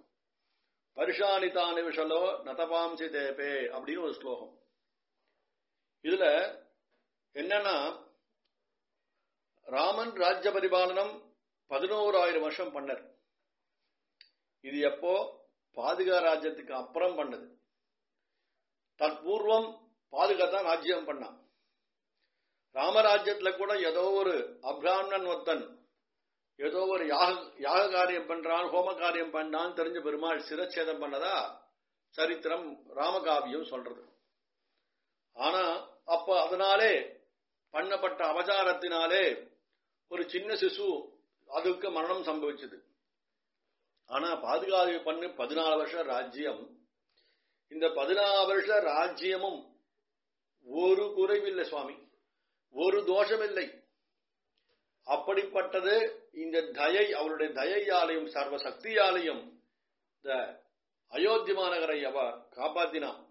A: பரிஷானிதானி விஷலோ நதபாம்சி தேபே அப்படின்னு ஒரு ஸ்லோகம் இதுல என்னன்னா ராமன் ராஜ்ய பரிபாலனம் பதினோராயிரம் வருஷம் பண்ணர் இது எப்போ பாதுகா ராஜ்யத்துக்கு அப்புறம் பண்ணது தற்பூர்வம் பாதுகா தான் ராஜ்யம் பண்ணான் ராமராஜ்யத்துல கூட ஏதோ ஒரு அப்ராமணன் ஒத்தன் ஏதோ ஒரு யாக யாக காரியம் பண்றான் ஹோம காரியம் பண்ணான்னு தெரிஞ்ச பெருமாள் சிரச்சேதம் பண்ணதா சரித்திரம் ராமகாவியம் சொல்றது ஆனா அப்ப அதனாலே பண்ணப்பட்ட அபச்சாரத்தினாலே ஒரு சின்ன சிசு அதுக்கு மரணம் சம்பவிச்சது ஆனா பாதுகாப்பு பண்ணு பதினாலு வருஷம் ராஜ்யம் இந்த பதினாலு வருஷ ராஜ்யமும் ஒரு குறைவில்லை சுவாமி ஒரு தோஷமில்லை அப்படிப்பட்டது இந்த தயை அவருடைய தயையாலையும் சர்வ சக்தியாலையும் இந்த அயோத்தி மாநகரை அவ காப்பாத்தினான்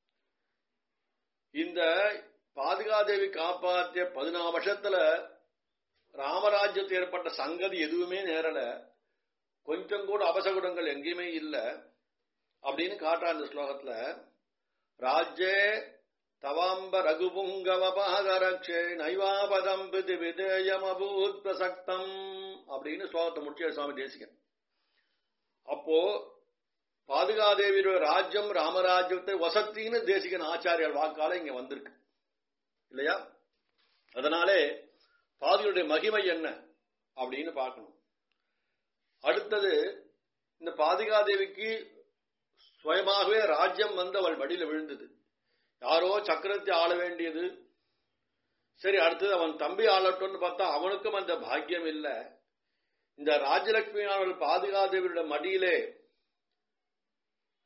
A: இந்த பாதுகாதேவி காப்பாத்திய பதினாறு வருஷத்துல ராமராஜ்யத்தில் ஏற்பட்ட சங்கதி எதுவுமே நேரல கொஞ்சம் கூட அபசகுடங்கள் எங்கேயுமே இல்ல அப்படின்னு காட்டுற அந்த ஸ்லோகத்துல ராஜ்யே தவாம்ப ரகுபுங்கவ பாதரக்ஷே நைவாபதம் பிதி விதேயமபூத் பிரசக்தம் அப்படின்னு ஸ்லோகத்தை முடிச்சார் சுவாமி தேசிகன் அப்போ பாதுகாதேவியோட ராஜ்யம் ராமராஜ்யத்தை வசத்தின்னு தேசிகன் ஆச்சாரியர் வாக்கால இங்க வந்திருக்கு இல்லையா அதனாலே பாதுகளுடைய மகிமை என்ன அப்படின்னு பார்க்கணும் அடுத்தது இந்த பாதுகாதேவிக்கு சுயமாகவே ராஜ்யம் வந்து அவள் மடியில விழுந்தது யாரோ சக்கரத்தை ஆள வேண்டியது சரி அடுத்தது அவன் தம்பி ஆளட்டும்னு பார்த்தா அவனுக்கும் அந்த பாக்கியம் இல்ல இந்த ராஜலட்சுமி அவள் பாதுகாதேவியோட மடியிலே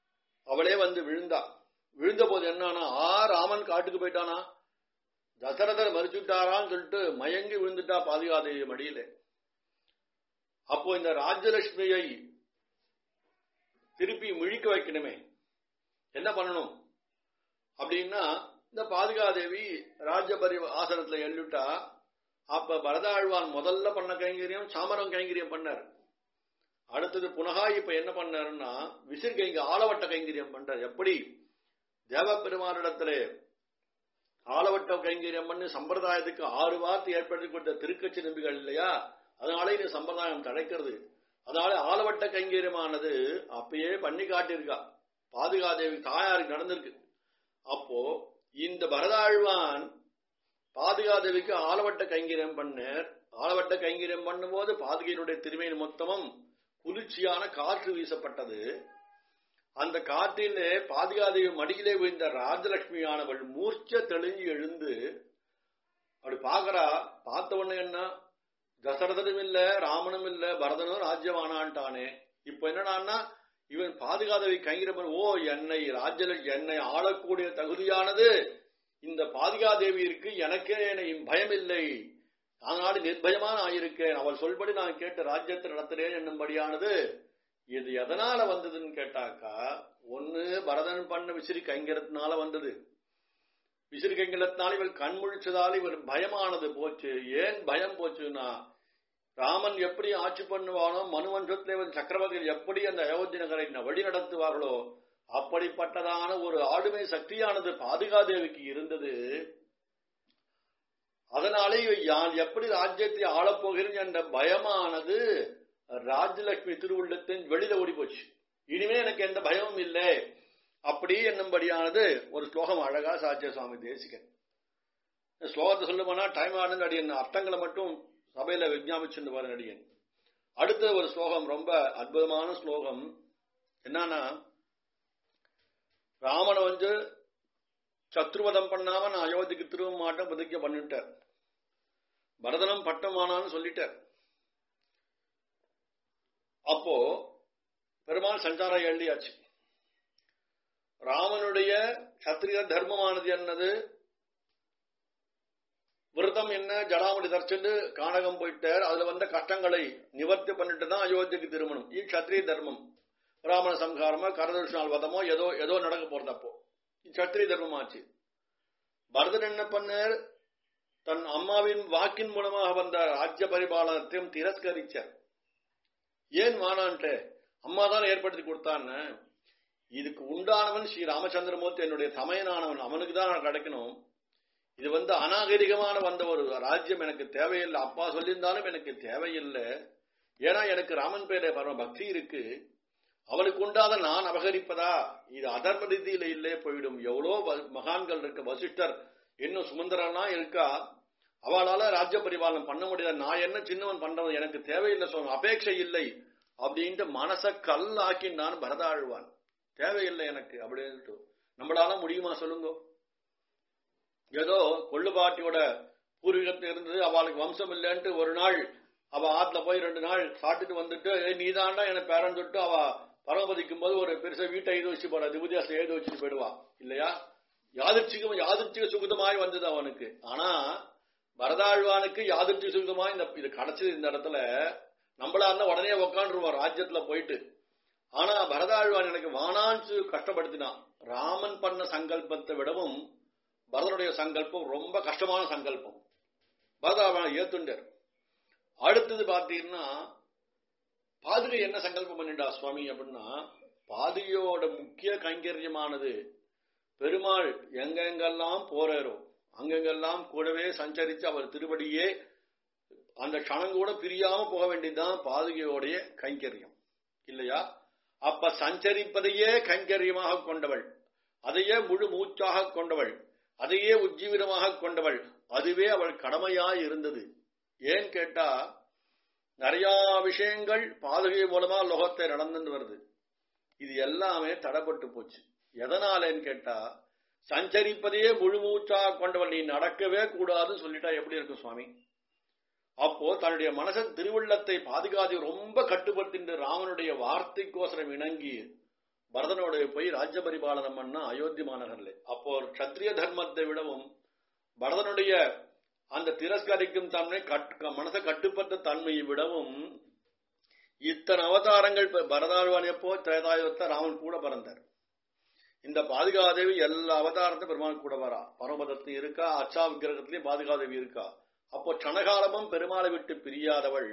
A: அவளே வந்து விழுந்தா விழுந்த போது என்னன்னா ஆ ராமன் காட்டுக்கு போயிட்டானா தசரதர் மறிச்சுட்டாரான்னு சொல்லிட்டு மயங்கி விழுந்துட்டா பாதுகாதேவி மடியில அப்போ இந்த ராஜலட்சுமியை திருப்பி முழிக்க வைக்கணுமே என்ன பண்ணணும் அப்படின்னா இந்த பாதுகாதேவி ராஜபரி ஆசனத்துல எழுட்டா அப்ப பரதாழ்வான் முதல்ல பண்ண கைங்கரியம் சாமரம் கைங்கரியம் பண்ணார் அடுத்தது புனகா இப்ப என்ன பண்ணாருன்னா விசிற் கைங்க ஆலவட்ட கைங்கரியம் பண்றார் எப்படி தேவபெருமானிடத்துல ஆலவட்ட கைங்கரியம் பண்ணி சம்பிரதாயத்துக்கு ஆறு வார்த்தை ஏற்படுத்தி கொடுத்த திருக்கட்சி நம்பிகள் இல்லையா அதனால இது சம்பிரதாயம் தடைக்கிறது அதனால ஆலவட்ட கைங்கரியமானது அப்பயே பண்ணி காட்டியிருக்கா பாதுகாதேவி தாயாருக்கு நடந்திருக்கு அப்போ இந்த பரதாழ்வான் பாதுகாதேவிக்கு ஆலவட்ட கைங்கரியம் பண்ணார் ஆலவட்ட கைங்கரியம் பண்ணும்போது பாதுகையினுடைய திருமையின் மொத்தமும் குளிர்ச்சியான காற்று வீசப்பட்டது அந்த காற்றிலே பாதுகாதேவி மடியிலே விழுந்த ராஜலட்சுமியானவள் மூர்ச்ச தெளிஞ்சு எழுந்து அப்படி பாக்குறா பார்த்த உடனே என்ன தசரதனும் இல்ல ராமனும் இல்ல பரதனும் ராஜ்யமானான்ட்டானே இப்ப என்னடான்னா இவன் பாதுகாதவை கைங்கிறவன் ஓ என்னை ராஜ்ய என்னை ஆளக்கூடிய தகுதியானது இந்த பாதுகாதேவி இருக்கு எனக்கே என்னை பயம் இல்லை அதனால நிர்பயமான ஆயிருக்கேன் அவள் சொல்படி நான் கேட்ட ராஜ்யத்தை நடத்துறேன் என்னும்படியானது இது எதனால வந்ததுன்னு கேட்டாக்கா ஒன்னு பரதன் பண்ண விசிறி கைங்கிறதுனால வந்தது விசிறி கைங்கிறதுனால இவள் கண் முழிச்சதால இவர் பயமானது போச்சு ஏன் பயம் போச்சுன்னா ராமன் எப்படி ஆட்சி பண்ணுவானோ மனுவன்றத்திலே சக்கரவர்த்திகள் எப்படி அந்த அயோத்தி நகரை வழி நடத்துவார்களோ அப்படிப்பட்டதான ஒரு ஆளுமை சக்தியானது பாதுகாதேவிக்கு இருந்தது அதனாலே யான் எப்படி ராஜ்யத்தை ஆளப்போகிறேன் என்ற பயமானது ராஜலட்சுமி திருவுள்ளத்தின் வெளியில ஓடி போச்சு இனிமே எனக்கு எந்த பயமும் இல்லை அப்படி என்னும்படியானது ஒரு ஸ்லோகம் அழகா சாட்சிய சுவாமி தேசிகன் ஸ்லோகத்தை சொல்ல போனா டைம் ஆனது அடியன் அர்த்தங்களை மட்டும் சபையில விஜாபிச்சுட்டு பாருங்க அடியன் அடுத்த ஒரு ஸ்லோகம் ரொம்ப அற்புதமான ஸ்லோகம் என்னன்னா ராமனை வந்து சத்ருவதம் பண்ணாம நான் அயோத்திக்கு திரும்ப மாட்டேன் புதுக்க பண்ணிட்டார் பரதனம் பட்டமானான்னு சொல்லிட்டார் அப்போ பெருமாள் சஞ்சாரம் எழுதியாச்சு ராமனுடைய சத்திரிய தர்மமானது என்னது விரதம் என்ன ஜடாமுடி தரிச்சுட்டு காணகம் போயிட்டார் அதுல வந்த கஷ்டங்களை நிவர்த்தி பண்ணிட்டு தான் அயோத்திக்கு திருமணம் இது சத்திரிய தர்மம் ராமண சம்ஹாரமோ கரதர்ஷனால் வதமோ ஏதோ ஏதோ நடக்க போறது அப்போ இது சத்திரிய தர்மம் ஆச்சு பரதன் என்ன பண்ணார் தன் அம்மாவின் வாக்கின் மூலமாக வந்த ராஜ்ய பரிபாலனத்தையும் திரஸ்கரிச்சார் ஏன் வானான்ட்டு அம்மா தான் ஏற்படுத்தி கொடுத்தான்னு இதுக்கு உண்டானவன் ஸ்ரீ ராமச்சந்திரமூர்த்தி என்னுடைய தமையனானவன் அவனுக்கு தான் நான் கிடைக்கணும் இது வந்து அநாகரிகமான வந்த ஒரு ராஜ்யம் எனக்கு தேவையில்லை அப்பா சொல்லியிருந்தாலும் எனக்கு தேவையில்லை ஏன்னா எனக்கு ராமன் பேர பரம பக்தி இருக்கு அவனுக்கு உண்டாத நான் அபகரிப்பதா இது அதர்ம ரீதியில இல்லே போயிடும் எவ்வளோ மகான்கள் இருக்கு வசிஷ்டர் இன்னும் சுமந்திரனா இருக்கா அவளால ராஜ்ய பரிபாலனம் பண்ண முடியாது நான் என்ன சின்னவன் பண்றது எனக்கு தேவையில்லை சொல்ல அபேட்சை இல்லை அப்படின்ட்டு மனச கல்லாக்கி நான் பரதாழ்வான் தேவையில்லை எனக்கு அப்படின்ட்டு நம்மளால முடியுமா சொல்லுங்க ஏதோ கொள்ளுபாட்டியோட பூர்வீகத்தில் இருந்தது அவளுக்கு வம்சம் இல்லைன்ட்டு ஒரு நாள் அவ ஆத்துல போய் ரெண்டு நாள் சாப்பிட்டுட்டு வந்துட்டு நீதாண்டா எனக்கு பேரன் தொட்டு அவ பரமபதிக்கும் போது ஒரு பெருசா வீட்டை எழுதி வச்சு போற திபுதியாசம் எழுதி வச்சுட்டு போயிடுவா இல்லையா யாதிர்ச்சிகம் யாதிர்ச்சிக சுகுதமாய் வந்தது அவனுக்கு ஆனா பரதாழ்வானுக்கு யாதிர்ச்சி சுகுதமாய் இந்த இது கிடைச்சது இந்த இடத்துல நம்மளா இருந்தா உடனே உக்காண்டுருவான் ராஜ்யத்துல போயிட்டு ஆனா பரதாழ்வான் எனக்கு வானான்னு கஷ்டப்படுத்தினான் ராமன் பண்ண சங்கல்பத்தை விடவும் பரதனுடைய சங்கல்பம் ரொம்ப கஷ்டமான சங்கல்பம் பரதாழ்வான் ஏத்துண்டார் அடுத்தது பார்த்தீங்கன்னா பாதுகை என்ன சங்கல்பம் பண்ணிட்டா சுவாமி அப்படின்னா பாதுகையோட முக்கிய கைங்கரியமானது பெருமாள் எங்கெங்கெல்லாம் போறாரோ அங்கெங்கெல்லாம் கூடவே சஞ்சரித்து அவர் திருவடியே அந்த க்ஷணம் கூட பிரியாம போக வேண்டியதுதான் பாதுகையோடைய கைங்கரியம் இல்லையா அப்ப சஞ்சரிப்பதையே கைங்கரியமாக கொண்டவள் அதையே முழு மூச்சாக கொண்டவள் அதையே உஜ்ஜீவிதமாக கொண்டவள் அதுவே அவள் கடமையாய் இருந்தது ஏன் கேட்டா நிறைய விஷயங்கள் பாதுகை மூலமா லோகத்தை நடந்துட்டு வருது இது எல்லாமே தடப்பட்டு போச்சு எதனாலன்னு கேட்டா சஞ்சரிப்பதையே முழு மூச்சா கொண்டவள் நீ நடக்கவே கூடாதுன்னு சொல்லிட்டா எப்படி இருக்கும் சுவாமி அப்போ தன்னுடைய மனசன் திருவுள்ளத்தை பாதுகாத்து ரொம்ப கட்டுப்படுத்தின்ற ராமனுடைய வார்த்தைக்கோசரம் இணங்கி பரதனோட போய் ராஜ்ய பரிபாலனம் பண்ண அயோத்தி மாநகர்ல அப்போ ஒரு கத்திரிய தர்மத்தை விடவும் பரதனுடைய அந்த திரஸ்கரிக்கும் தன்மை மனசை கட்டுப்பட்ட தன்மையை விடவும் இத்தனை அவதாரங்கள் பரதாழ்வான் எப்போ திரேதாயுத்த ராமன் கூட பிறந்தார் இந்த பாதுகாதேவி எல்லா அவதாரத்தையும் பெருமாள் கூட வரா பரமபதத்திலும் இருக்கா அச்சா விக்கிரகத்திலையும் பாதுகாதேவி இருக்கா அப்போ கனகாலமும் பெருமாளை விட்டு பிரியாதவள்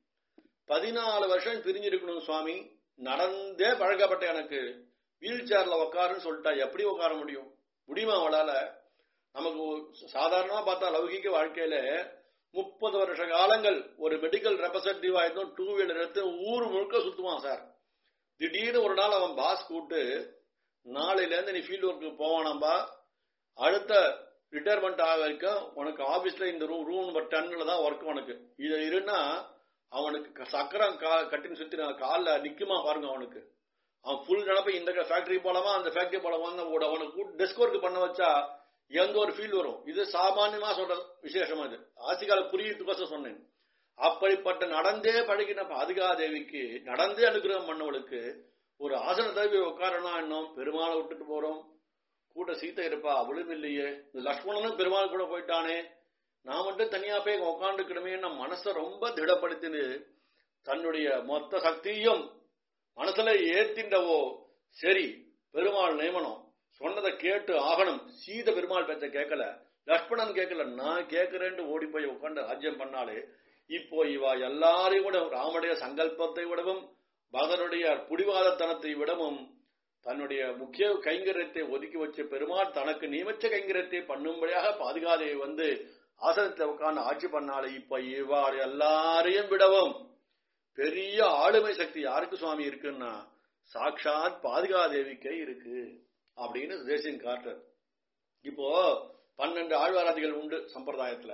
A: பதினாலு வருஷம் பிரிஞ்சிருக்கணும் சுவாமி நடந்தே பழக்கப்பட்ட எனக்கு வீல் சேர்ல உட்காருன்னு சொல்லிட்டா எப்படி உட்கார முடியும் முடியுமா அவளால நமக்கு சாதாரணமா பார்த்தா லௌகிக வாழ்க்கையில முப்பது வருஷ காலங்கள் ஒரு மெடிக்கல் ரெப்ரசன்டேட்டிவ் ஆயிருந்தோம் டூ வீலர் எடுத்து ஊர் முழுக்க சுத்துவான் சார் திடீர்னு ஒரு நாள் அவன் பாஸ் கூப்பிட்டு நாளையில இருந்து நீ ஃபீல்டு ஒர்க்கு போவானாம்பா அடுத்த ரிட்டையர்மெண்ட் ஆக வரைக்கும் உனக்கு ஆபீஸ்ல இந்த ரூம் ரூம் நம்பர் டென்ல தான் ஒர்க் உனக்கு இது இருன்னா அவனுக்கு சக்கரம் கட்டின்னு சுத்தி காலில் நிக்குமா பாருங்க அவனுக்கு அவன் ஃபுல் நினப்ப இந்த ஃபேக்டரி போலாமா அந்த ஃபேக்டரி போலாமா அவனுக்கு டெஸ்க் ஒர்க் பண்ண வச்சா எந்த ஒரு ஃபீல் வரும் இது சாமானியமா சொல்ற விசேஷம் அது ஆசிகால புரியுறதுக்கோசம் சொன்னேன் அப்படிப்பட்ட நடந்தே பழகின பாதுகாதேவிக்கு நடந்தே அனுகிரகம் பண்ணவளுக்கு ஒரு ஆசன தேவி உட்காரணும் இன்னும் பெருமாளை விட்டுட்டு போறோம் கூட சீத்தை இருப்பா அவளும் இல்லையே இந்த லக்ஷ்மணனும் பெருமாள் கூட போயிட்டானே நான் மட்டும் தனியா போய் உட்காந்துக்கிடுமே நம்ம மனசை ரொம்ப திடப்படுத்தினு தன்னுடைய மொத்த சக்தியும் மனசுல ஏத்தின்றவோ சரி பெருமாள் நியமனம் சொன்னதை கேட்டு ஆகணும் சீத பெருமாள் பேச்ச கேட்கல லக்ஷ்மணன் கேட்கல நான் கேட்கிறேன்னு ஓடி போய் உட்காந்து ராஜ்யம் பண்ணாலே இப்போ இவா எல்லாரையும் விட ராமனுடைய சங்கல்பத்தை விடவும் பகதனுடைய புடிவாதத்தனத்தை விடவும் தன்னுடைய முக்கிய கைங்கரியத்தை ஒதுக்கி வச்ச பெருமாள் தனக்கு நியமிச்ச கைங்கரியத்தை பண்ணும்படியாக பாதுகாதை வந்து ஆசனத்தில் உட்கார்ந்து ஆட்சி பண்ணாலே இப்ப இவ்வாறு எல்லாரையும் விடவும் பெரிய ஆளுமை சக்தி யாருக்கு சுவாமி இருக்குன்னா சாட்சாத் பாதுகாதேவிக்கே இருக்கு அப்படின்னு தேசியன் காட்டுறார் இப்போ பன்னெண்டு ஆழ்வாராதிகள் உண்டு சம்பிரதாயத்துல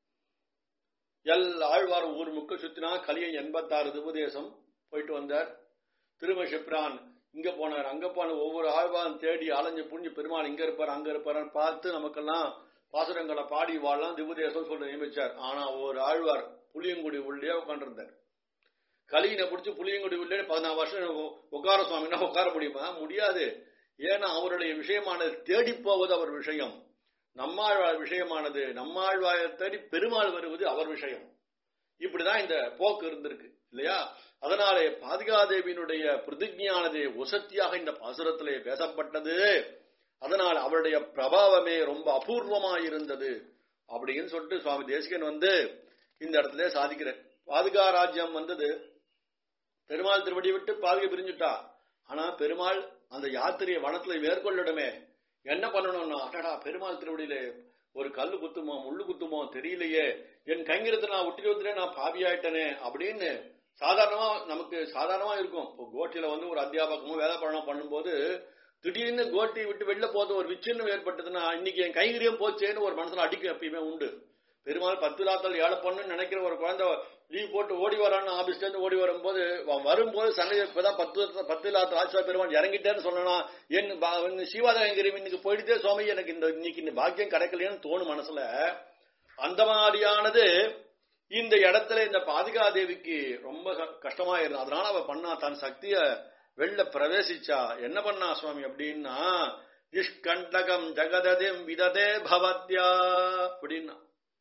A: எல்லா ஆழ்வாரும் ஊர் முக்க சுத்தினா கலியன் எண்பத்தாறு திபதேசம் போயிட்டு வந்தார் திரும சிப்ரான் இங்க போனார் அங்க போன ஒவ்வொரு ஆழ்வாரும் தேடி அலைஞ்சு புரிஞ்சு பெருமாள் இங்க இருப்பார் அங்க இருப்பாருன்னு பார்த்து நமக்கெல்லாம் பாசுரங்களை பாடி வாழலாம் திபதேசம் சொல்ல நியமிச்சார் ஆனா ஒரு ஆழ்வார் புளியங்குடி உள்ளே உட்காந்துருந்தார் கலியினை பிடிச்சி புளியங்குடி உள்ளே பதினாறு வருஷம் உட்கார சுவாமின்னா உட்கார முடியுமா முடியாது ஏன்னா அவருடைய விஷயமானது தேடி போவது அவர் விஷயம் நம்மாழ்வார் விஷயமானது நம்மாழ்வாயை தேடி பெருமாள் வருவது அவர் விஷயம் இப்படிதான் இந்த போக்கு இருந்திருக்கு இல்லையா அதனாலே பாதுகாதேவியினுடைய பிரதிஜானது உசத்தியாக இந்த பாசுரத்திலே பேசப்பட்டது அதனால் அவருடைய பிரபாவமே ரொம்ப அபூர்வமாயிருந்தது அப்படின்னு சொல்லிட்டு சுவாமி தேசிகன் வந்து இந்த இடத்துல சாதிக்கிறார் பாதுகா ராஜ்யம் வந்தது பெருமாள் திருவடி விட்டு பாதுகை பிரிஞ்சுட்டா ஆனா பெருமாள் அந்த யாத்திரையை வனத்துல மேற்கொள்ளடுமே என்ன பண்ணணும்னா அடடா பெருமாள் திருவடியில ஒரு கல்லு குத்துமோ முள்ளு குத்துமோ தெரியலையே என் கைங்கிறத நான் விட்டு வந்துட்டே நான் பாவியாயிட்டனே அப்படின்னு சாதாரணமா நமக்கு சாதாரணமா இருக்கும் இப்போ கோட்டியில வந்து ஒரு அத்தியாபகமோ வேலை பண்ணணும் பண்ணும்போது திடீர்னு கோட்டி விட்டு வெளில போது ஒரு விச்சின்னம் ஏற்பட்டதுன்னா இன்னைக்கு என் கைங்கரியம் போச்சேன்னு ஒரு மனசுல அடிக்கும் எப்பயுமே உண்டு பெருமாள் பத்து லாத்தல் ஏழை பண்ணுன்னு நினைக்கிற ஒரு குழந்தை லீவ் போட்டு ஓடி வரான்னு ஆபீஸ்ல இருந்து ஓடி வரும்போது வரும்போது சண்டை இப்பதான் பத்து பத்து லாத்தல் ஆட்சியா பெருமாள் இறங்கிட்டேன்னு சொன்னா என் சிவாதகங்கிரி இன்னைக்கு போயிட்டே சுவாமி எனக்கு இந்த இன்னைக்கு இந்த பாக்கியம் கிடைக்கலையேன்னு தோணும் மனசுல அந்த மாதிரியானது இந்த இடத்துல இந்த பாதுகாதேவிக்கு ரொம்ப கஷ்டமா இருந்தது அதனால அவ பண்ணா தன் சக்திய வெளில பிரவேசிச்சா என்ன பண்ணா சுவாமி அப்படின்னா இஷ்கண்டகம் ஜெகததிம் விததே பவத்யா அப்படின்னா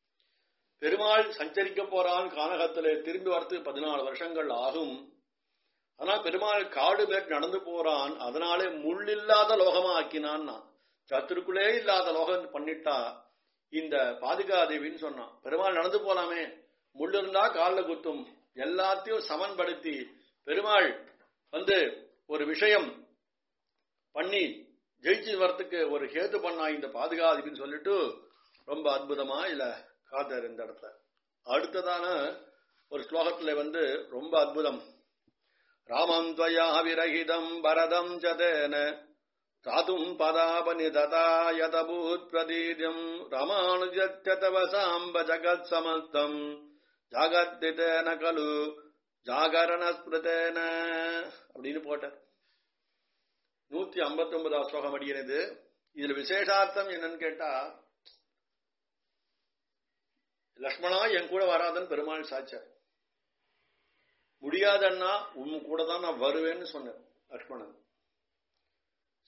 A: பெருமாள் சஞ்சரிக்க போறான் கானகத்துல திரும்பி வரத்துக்கு பதினாலு வருஷங்கள் ஆகும் ஆனா பெருமாள் காடு மேற்கு நடந்து போறான் அதனாலே முள் இல்லாத லோகமா ஆக்கினான்னா சத்துருக்குள்ளே இல்லாத லோகம் பண்ணிட்டா இந்த பாதுகாதேவின்னு சொன்னான் பெருமாள் நடந்து போலாமே முள் இருந்தா காலில் குத்தும் எல்லாத்தையும் சமன்படுத்தி பெருமாள் வந்து ஒரு விஷயம் பண்ணி ஜெயிச்சு வரத்துக்கு ஒரு ஹேத்து பண்ணா இந்த பாதுகாதிபின்னு சொல்லிட்டு ரொம்ப அற்புதமா இல்ல காத்தார் இந்த இடத்துல அடுத்ததான ஒரு ஸ்லோகத்துல வந்து ரொம்ப அற்புதம் ராமம் துவயா விரகிதம் பரதம் ஜதேன தாதும் பதாபனிததா யதபூத் பிரதீதியம் ராமானுஜத்தவ சாம்ப ஜகத் சமஸ்தம் ஜாகத்திதேன கலு ஜாகரண ஸ்மிருதேன அப்படின்னு போட்டார் நூத்தி ஐம்பத்தி ஒன்பதாவது ஸ்லோகம் அடிக்கிறது இதுல விசேஷார்த்தம் என்னன்னு கேட்டா லக்ஷ்மணா என் கூட வராதன்னு பெருமாள் சாச்சார் முடியாதன்னா உன் கூட தான் நான் வருவேன்னு சொன்னேன் லக்ஷ்மணன்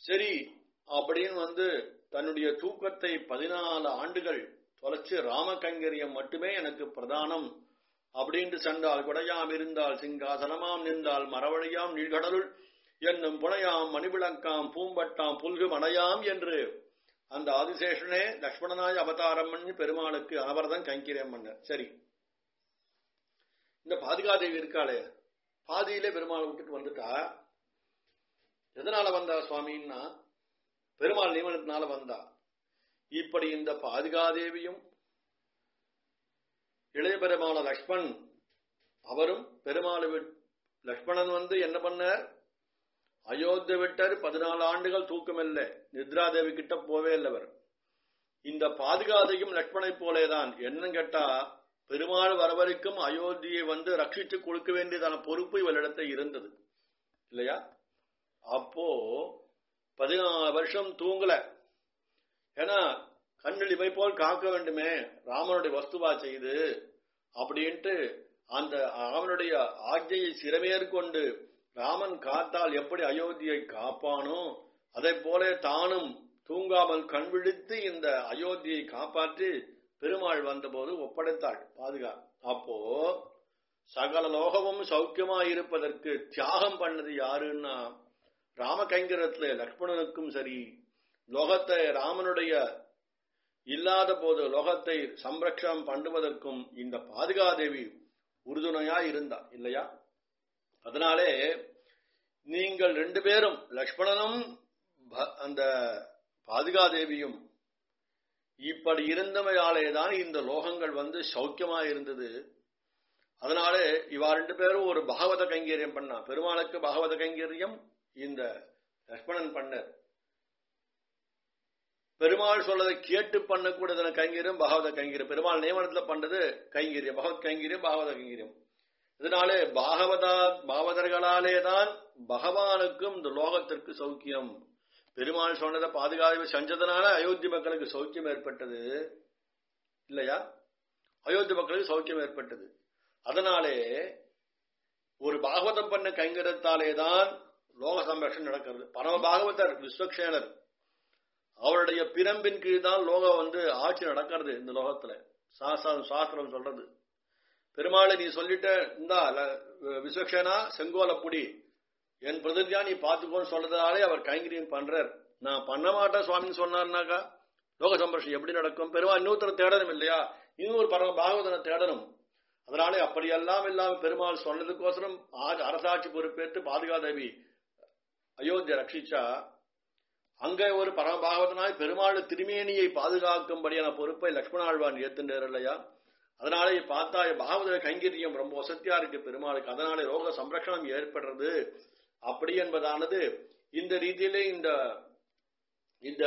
A: சரி அப்படின்னு வந்து தன்னுடைய தூக்கத்தை பதினாலு ஆண்டுகள் தொலைச்சு ராமகைங்கரியம் மட்டுமே எனக்கு பிரதானம் அப்படின்ட்டு சென்றால் குடையாம் இருந்தால் சிங்காசனமாம் நின்றால் மரவழியாம் நீழ்கடலுள் என்னும் புனையாம் மணிவிளக்காம் பூம்பட்டாம் புல்கு மடையாம் என்று அந்த ஆதிசேஷனே லக்ஷ்மணனாய் அவதாரம் பண்ணி பெருமாளுக்கு அனவரதம் கைங்கரியம் பண்ண சரி இந்த பாதுகாதேவி இருக்காளே பாதியிலே பெருமாளை விட்டுட்டு வந்துட்டா எதனால வந்தா சுவாமின்னா பெருமாள் நியமனத்தினால வந்தா இப்படி இந்த பாதுகாதேவியும் இளைய பெருமாள லக்ஷ்மண் அவரும் பெருமாள் லக்ஷ்மணன் வந்து என்ன பண்ணார் அயோத்திய விட்டார் பதினாலு ஆண்டுகள் தூக்கமில்ல நித்ராதேவி கிட்ட போவே இல்லவர் இந்த பாதுகாதையும் லக்ஷ்மணை போலேதான் என்னன்னு கேட்டா பெருமாள் வரவரைக்கும் அயோத்தியை வந்து ரட்சித்து கொடுக்க வேண்டியதான பொறுப்பு இவளிடத்தில் இருந்தது இல்லையா அப்போ பதினாலு வருஷம் தூங்கல ஏன்னா கண்ணில் இவை போல் காக்க வேண்டுமே ராமனுடைய வஸ்துவா செய்து அப்படின்ட்டு அந்த அவனுடைய ஆஜையை சிறமேற்கொண்டு ராமன் காத்தால் எப்படி அயோத்தியை காப்பானோ அதை போல தானும் தூங்காமல் கண் விழித்து இந்த அயோத்தியை காப்பாற்றி பெருமாள் வந்தபோது ஒப்படைத்தாள் பாதுகா அப்போ சகல லோகமும் சௌக்கியமா இருப்பதற்கு தியாகம் பண்ணது யாருன்னா ராமகைங்கரத்துல லக்ஷ்மணனுக்கும் சரி லோகத்தை ராமனுடைய இல்லாத போது லோகத்தை சம்ரக்ஷம் பண்ணுவதற்கும் இந்த பாதுகாதேவி உறுதுணையா இருந்தா இல்லையா அதனாலே நீங்கள் ரெண்டு பேரும் லக்ஷ்மணனும் அந்த பாதுகாதேவியும் இப்படி இருந்தமையாலே தான் இந்த லோகங்கள் வந்து சௌக்கியமா இருந்தது அதனாலே இவா ரெண்டு பேரும் ஒரு பாகவத கைங்கரியம் பண்ணா பெருமாளுக்கு பாகவத கைங்கரியம் இந்த லக்ஷ்மணன் பண்ணார் பெருமாள் சொல்லதை கேட்டு பண்ணக்கூடியதான கைங்கரியம் பாகவத கைங்கரியம் பெருமாள் நியமனத்துல பண்ணது கைங்கரியம் பகவத் கைங்கரியம் பாகவத கைங்கரியம் இதனாலே பாகவதா பாவதர்களாலே தான் பகவானுக்கும் இந்த லோகத்திற்கு சௌக்கியம் பெருமாள் சொன்னதை பாதுகாப்பு செஞ்சதுனால அயோத்தி மக்களுக்கு சௌக்கியம் ஏற்பட்டது இல்லையா அயோத்தி மக்களுக்கு சௌக்கியம் ஏற்பட்டது அதனாலே ஒரு பாகவதம் பண்ண கைங்கரத்தாலே தான் லோக சம்ரட்சணம் நடக்கிறது பரம பாகவதர் விஸ்வக்ஷேனர் அவருடைய பிரம்பின் கீழ் தான் லோகம் வந்து ஆட்சி நடக்கிறது இந்த லோகத்துல சாஸ்திரம் சொல்றது பெருமாளை நீ சொல்லிட்ட இந்தா விஸ்வக்ஷனா செங்கோலப்புடி என் பிரதிஜா நீ பார்த்துக்கோன்னு சொல்றதாலே அவர் கைங்கரியம் பண்றார் நான் பண்ண மாட்டேன் சுவாமின்னு சொன்னார்னாக்கா லோக சம்பர்ஷம் எப்படி நடக்கும் பெருமாள் இன்னொருத்தர தேடணும் இல்லையா இன்னொரு பரம பாகவதனை தேடணும் அதனாலே அப்படியெல்லாம் இல்லாம பெருமாள் சொன்னதுக்கோசரம் அரசாட்சி பொறுப்பேற்று பாதுகாதேவி அயோத்தியை ரட்சிச்சா அங்க ஒரு பரம பாகவதனாய் பெருமாள் திருமேனியை பாதுகாக்கும்படியான பொறுப்பை லக்ஷ்மணாழ்வான் ஏத்துட்டார் இல்லையா அதனாலே பார்த்தா பாகவத கைங்கரியம் ரொம்ப வசதியா இருக்கு பெருமாளுக்கு அதனாலே ரோக சம்ரட்சணம் ஏற்படுறது அப்படி என்பதானது இந்த ரீதியிலே இந்த இந்த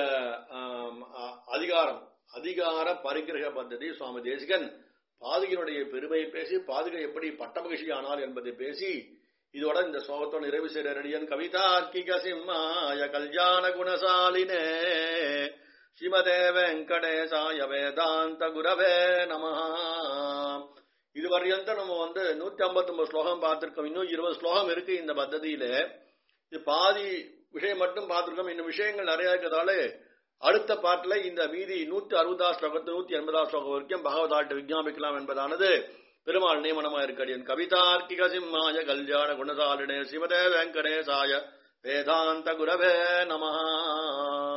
A: அதிகாரம் அதிகார பரிகிரக பద్ధதி சுவாமி தேசிகன் பாதுகையினுடைய பெருமையை பேசி பாதுகை எப்படி பட்டமகிழ்ச்சி ஆனார் என்பதை பேசி இதோட இந்த சோகத்தோட நிறைவு செய்யறடியன் கவிதார்க்கிக சிம்மாய கல்யாண குணசாலினே ஸ்ரீமதே வெங்கடேசாய வேதாந்த குரவே நம இது வரையந்த நம்ம வந்து நூத்தி ஐம்பத்தி ஒன்பது ஸ்லோகம் பார்த்திருக்கோம் இன்னும் இருபது ஸ்லோகம் இருக்கு இந்த பத்ததியில இது பாதி விஷயம் மட்டும் பார்த்திருக்கோம் இன்னும் விஷயங்கள் நிறைய இருக்கிறதால அடுத்த பாட்டுல இந்த மீதி நூத்தி அறுபதாம் ஸ்லோகத்து நூத்தி எண்பதாம் ஸ்லோகம் வரைக்கும் பகவதாட்டு விஜாபிக்கலாம் என்பதானது பெருமாள் நியமனமா இருக்கடியன் கவிதார்க்கிக சிம்மாய கல்யாண குணசாலினே சிவதே வெங்கடேசாய வேதாந்த குரவே நம